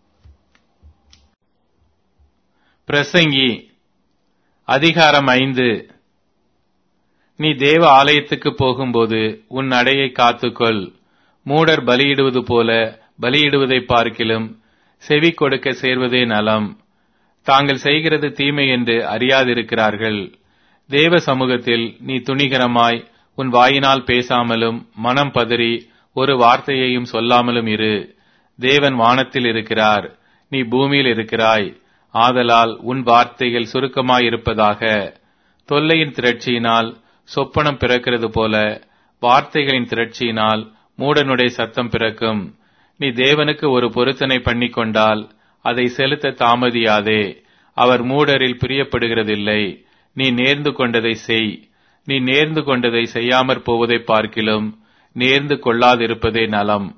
பிரசங்கி அதிகாரம் ஐந்து நீ தேவ ஆலயத்துக்கு போகும்போது உன் நடையை காத்துக்கொள் மூடர் பலியிடுவது போல பலியிடுவதை பார்க்கிலும் செவி கொடுக்க சேர்வதே நலம் தாங்கள் செய்கிறது தீமை என்று அறியாதிருக்கிறார்கள் தேவ சமூகத்தில் நீ துணிகரமாய் உன் வாயினால் பேசாமலும் மனம் பதறி ஒரு வார்த்தையையும் சொல்லாமலும் இரு தேவன் வானத்தில் இருக்கிறார் நீ பூமியில் இருக்கிறாய் ஆதலால் உன் வார்த்தைகள் சுருக்கமாயிருப்பதாக தொல்லையின் திரட்சியினால் சொப்பனம் பிறக்கிறது போல வார்த்தைகளின் திரட்சியினால் மூடனுடைய சத்தம் பிறக்கும் நீ தேவனுக்கு ஒரு பொருத்தனை பண்ணி கொண்டால் அதை செலுத்த தாமதியாதே அவர் மூடரில் பிரியப்படுகிறதில்லை நீ நேர்ந்து கொண்டதை செய் நீ நேர்ந்து கொண்டதை செய்யாமற் போவதை பார்க்கிலும் நேர்ந்து கொள்ளாதிருப்பதே நலம்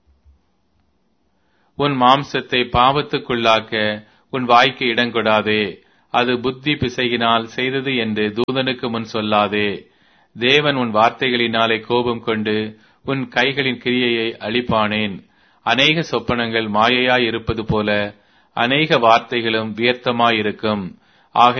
உன் மாம்சத்தை பாவத்துக்குள்ளாக்க உன் வாய்க்கு இடங்கொடாதே அது புத்தி பிசையினால் செய்தது என்று தூதனுக்கு முன் சொல்லாதே தேவன் உன் வார்த்தைகளினாலே கோபம் கொண்டு உன் கைகளின் கிரியையை அழிப்பானேன் அநேக சொப்பனங்கள் மாயையாய் இருப்பது போல அநேக வார்த்தைகளும் வியர்த்தமாயிருக்கும் ஆக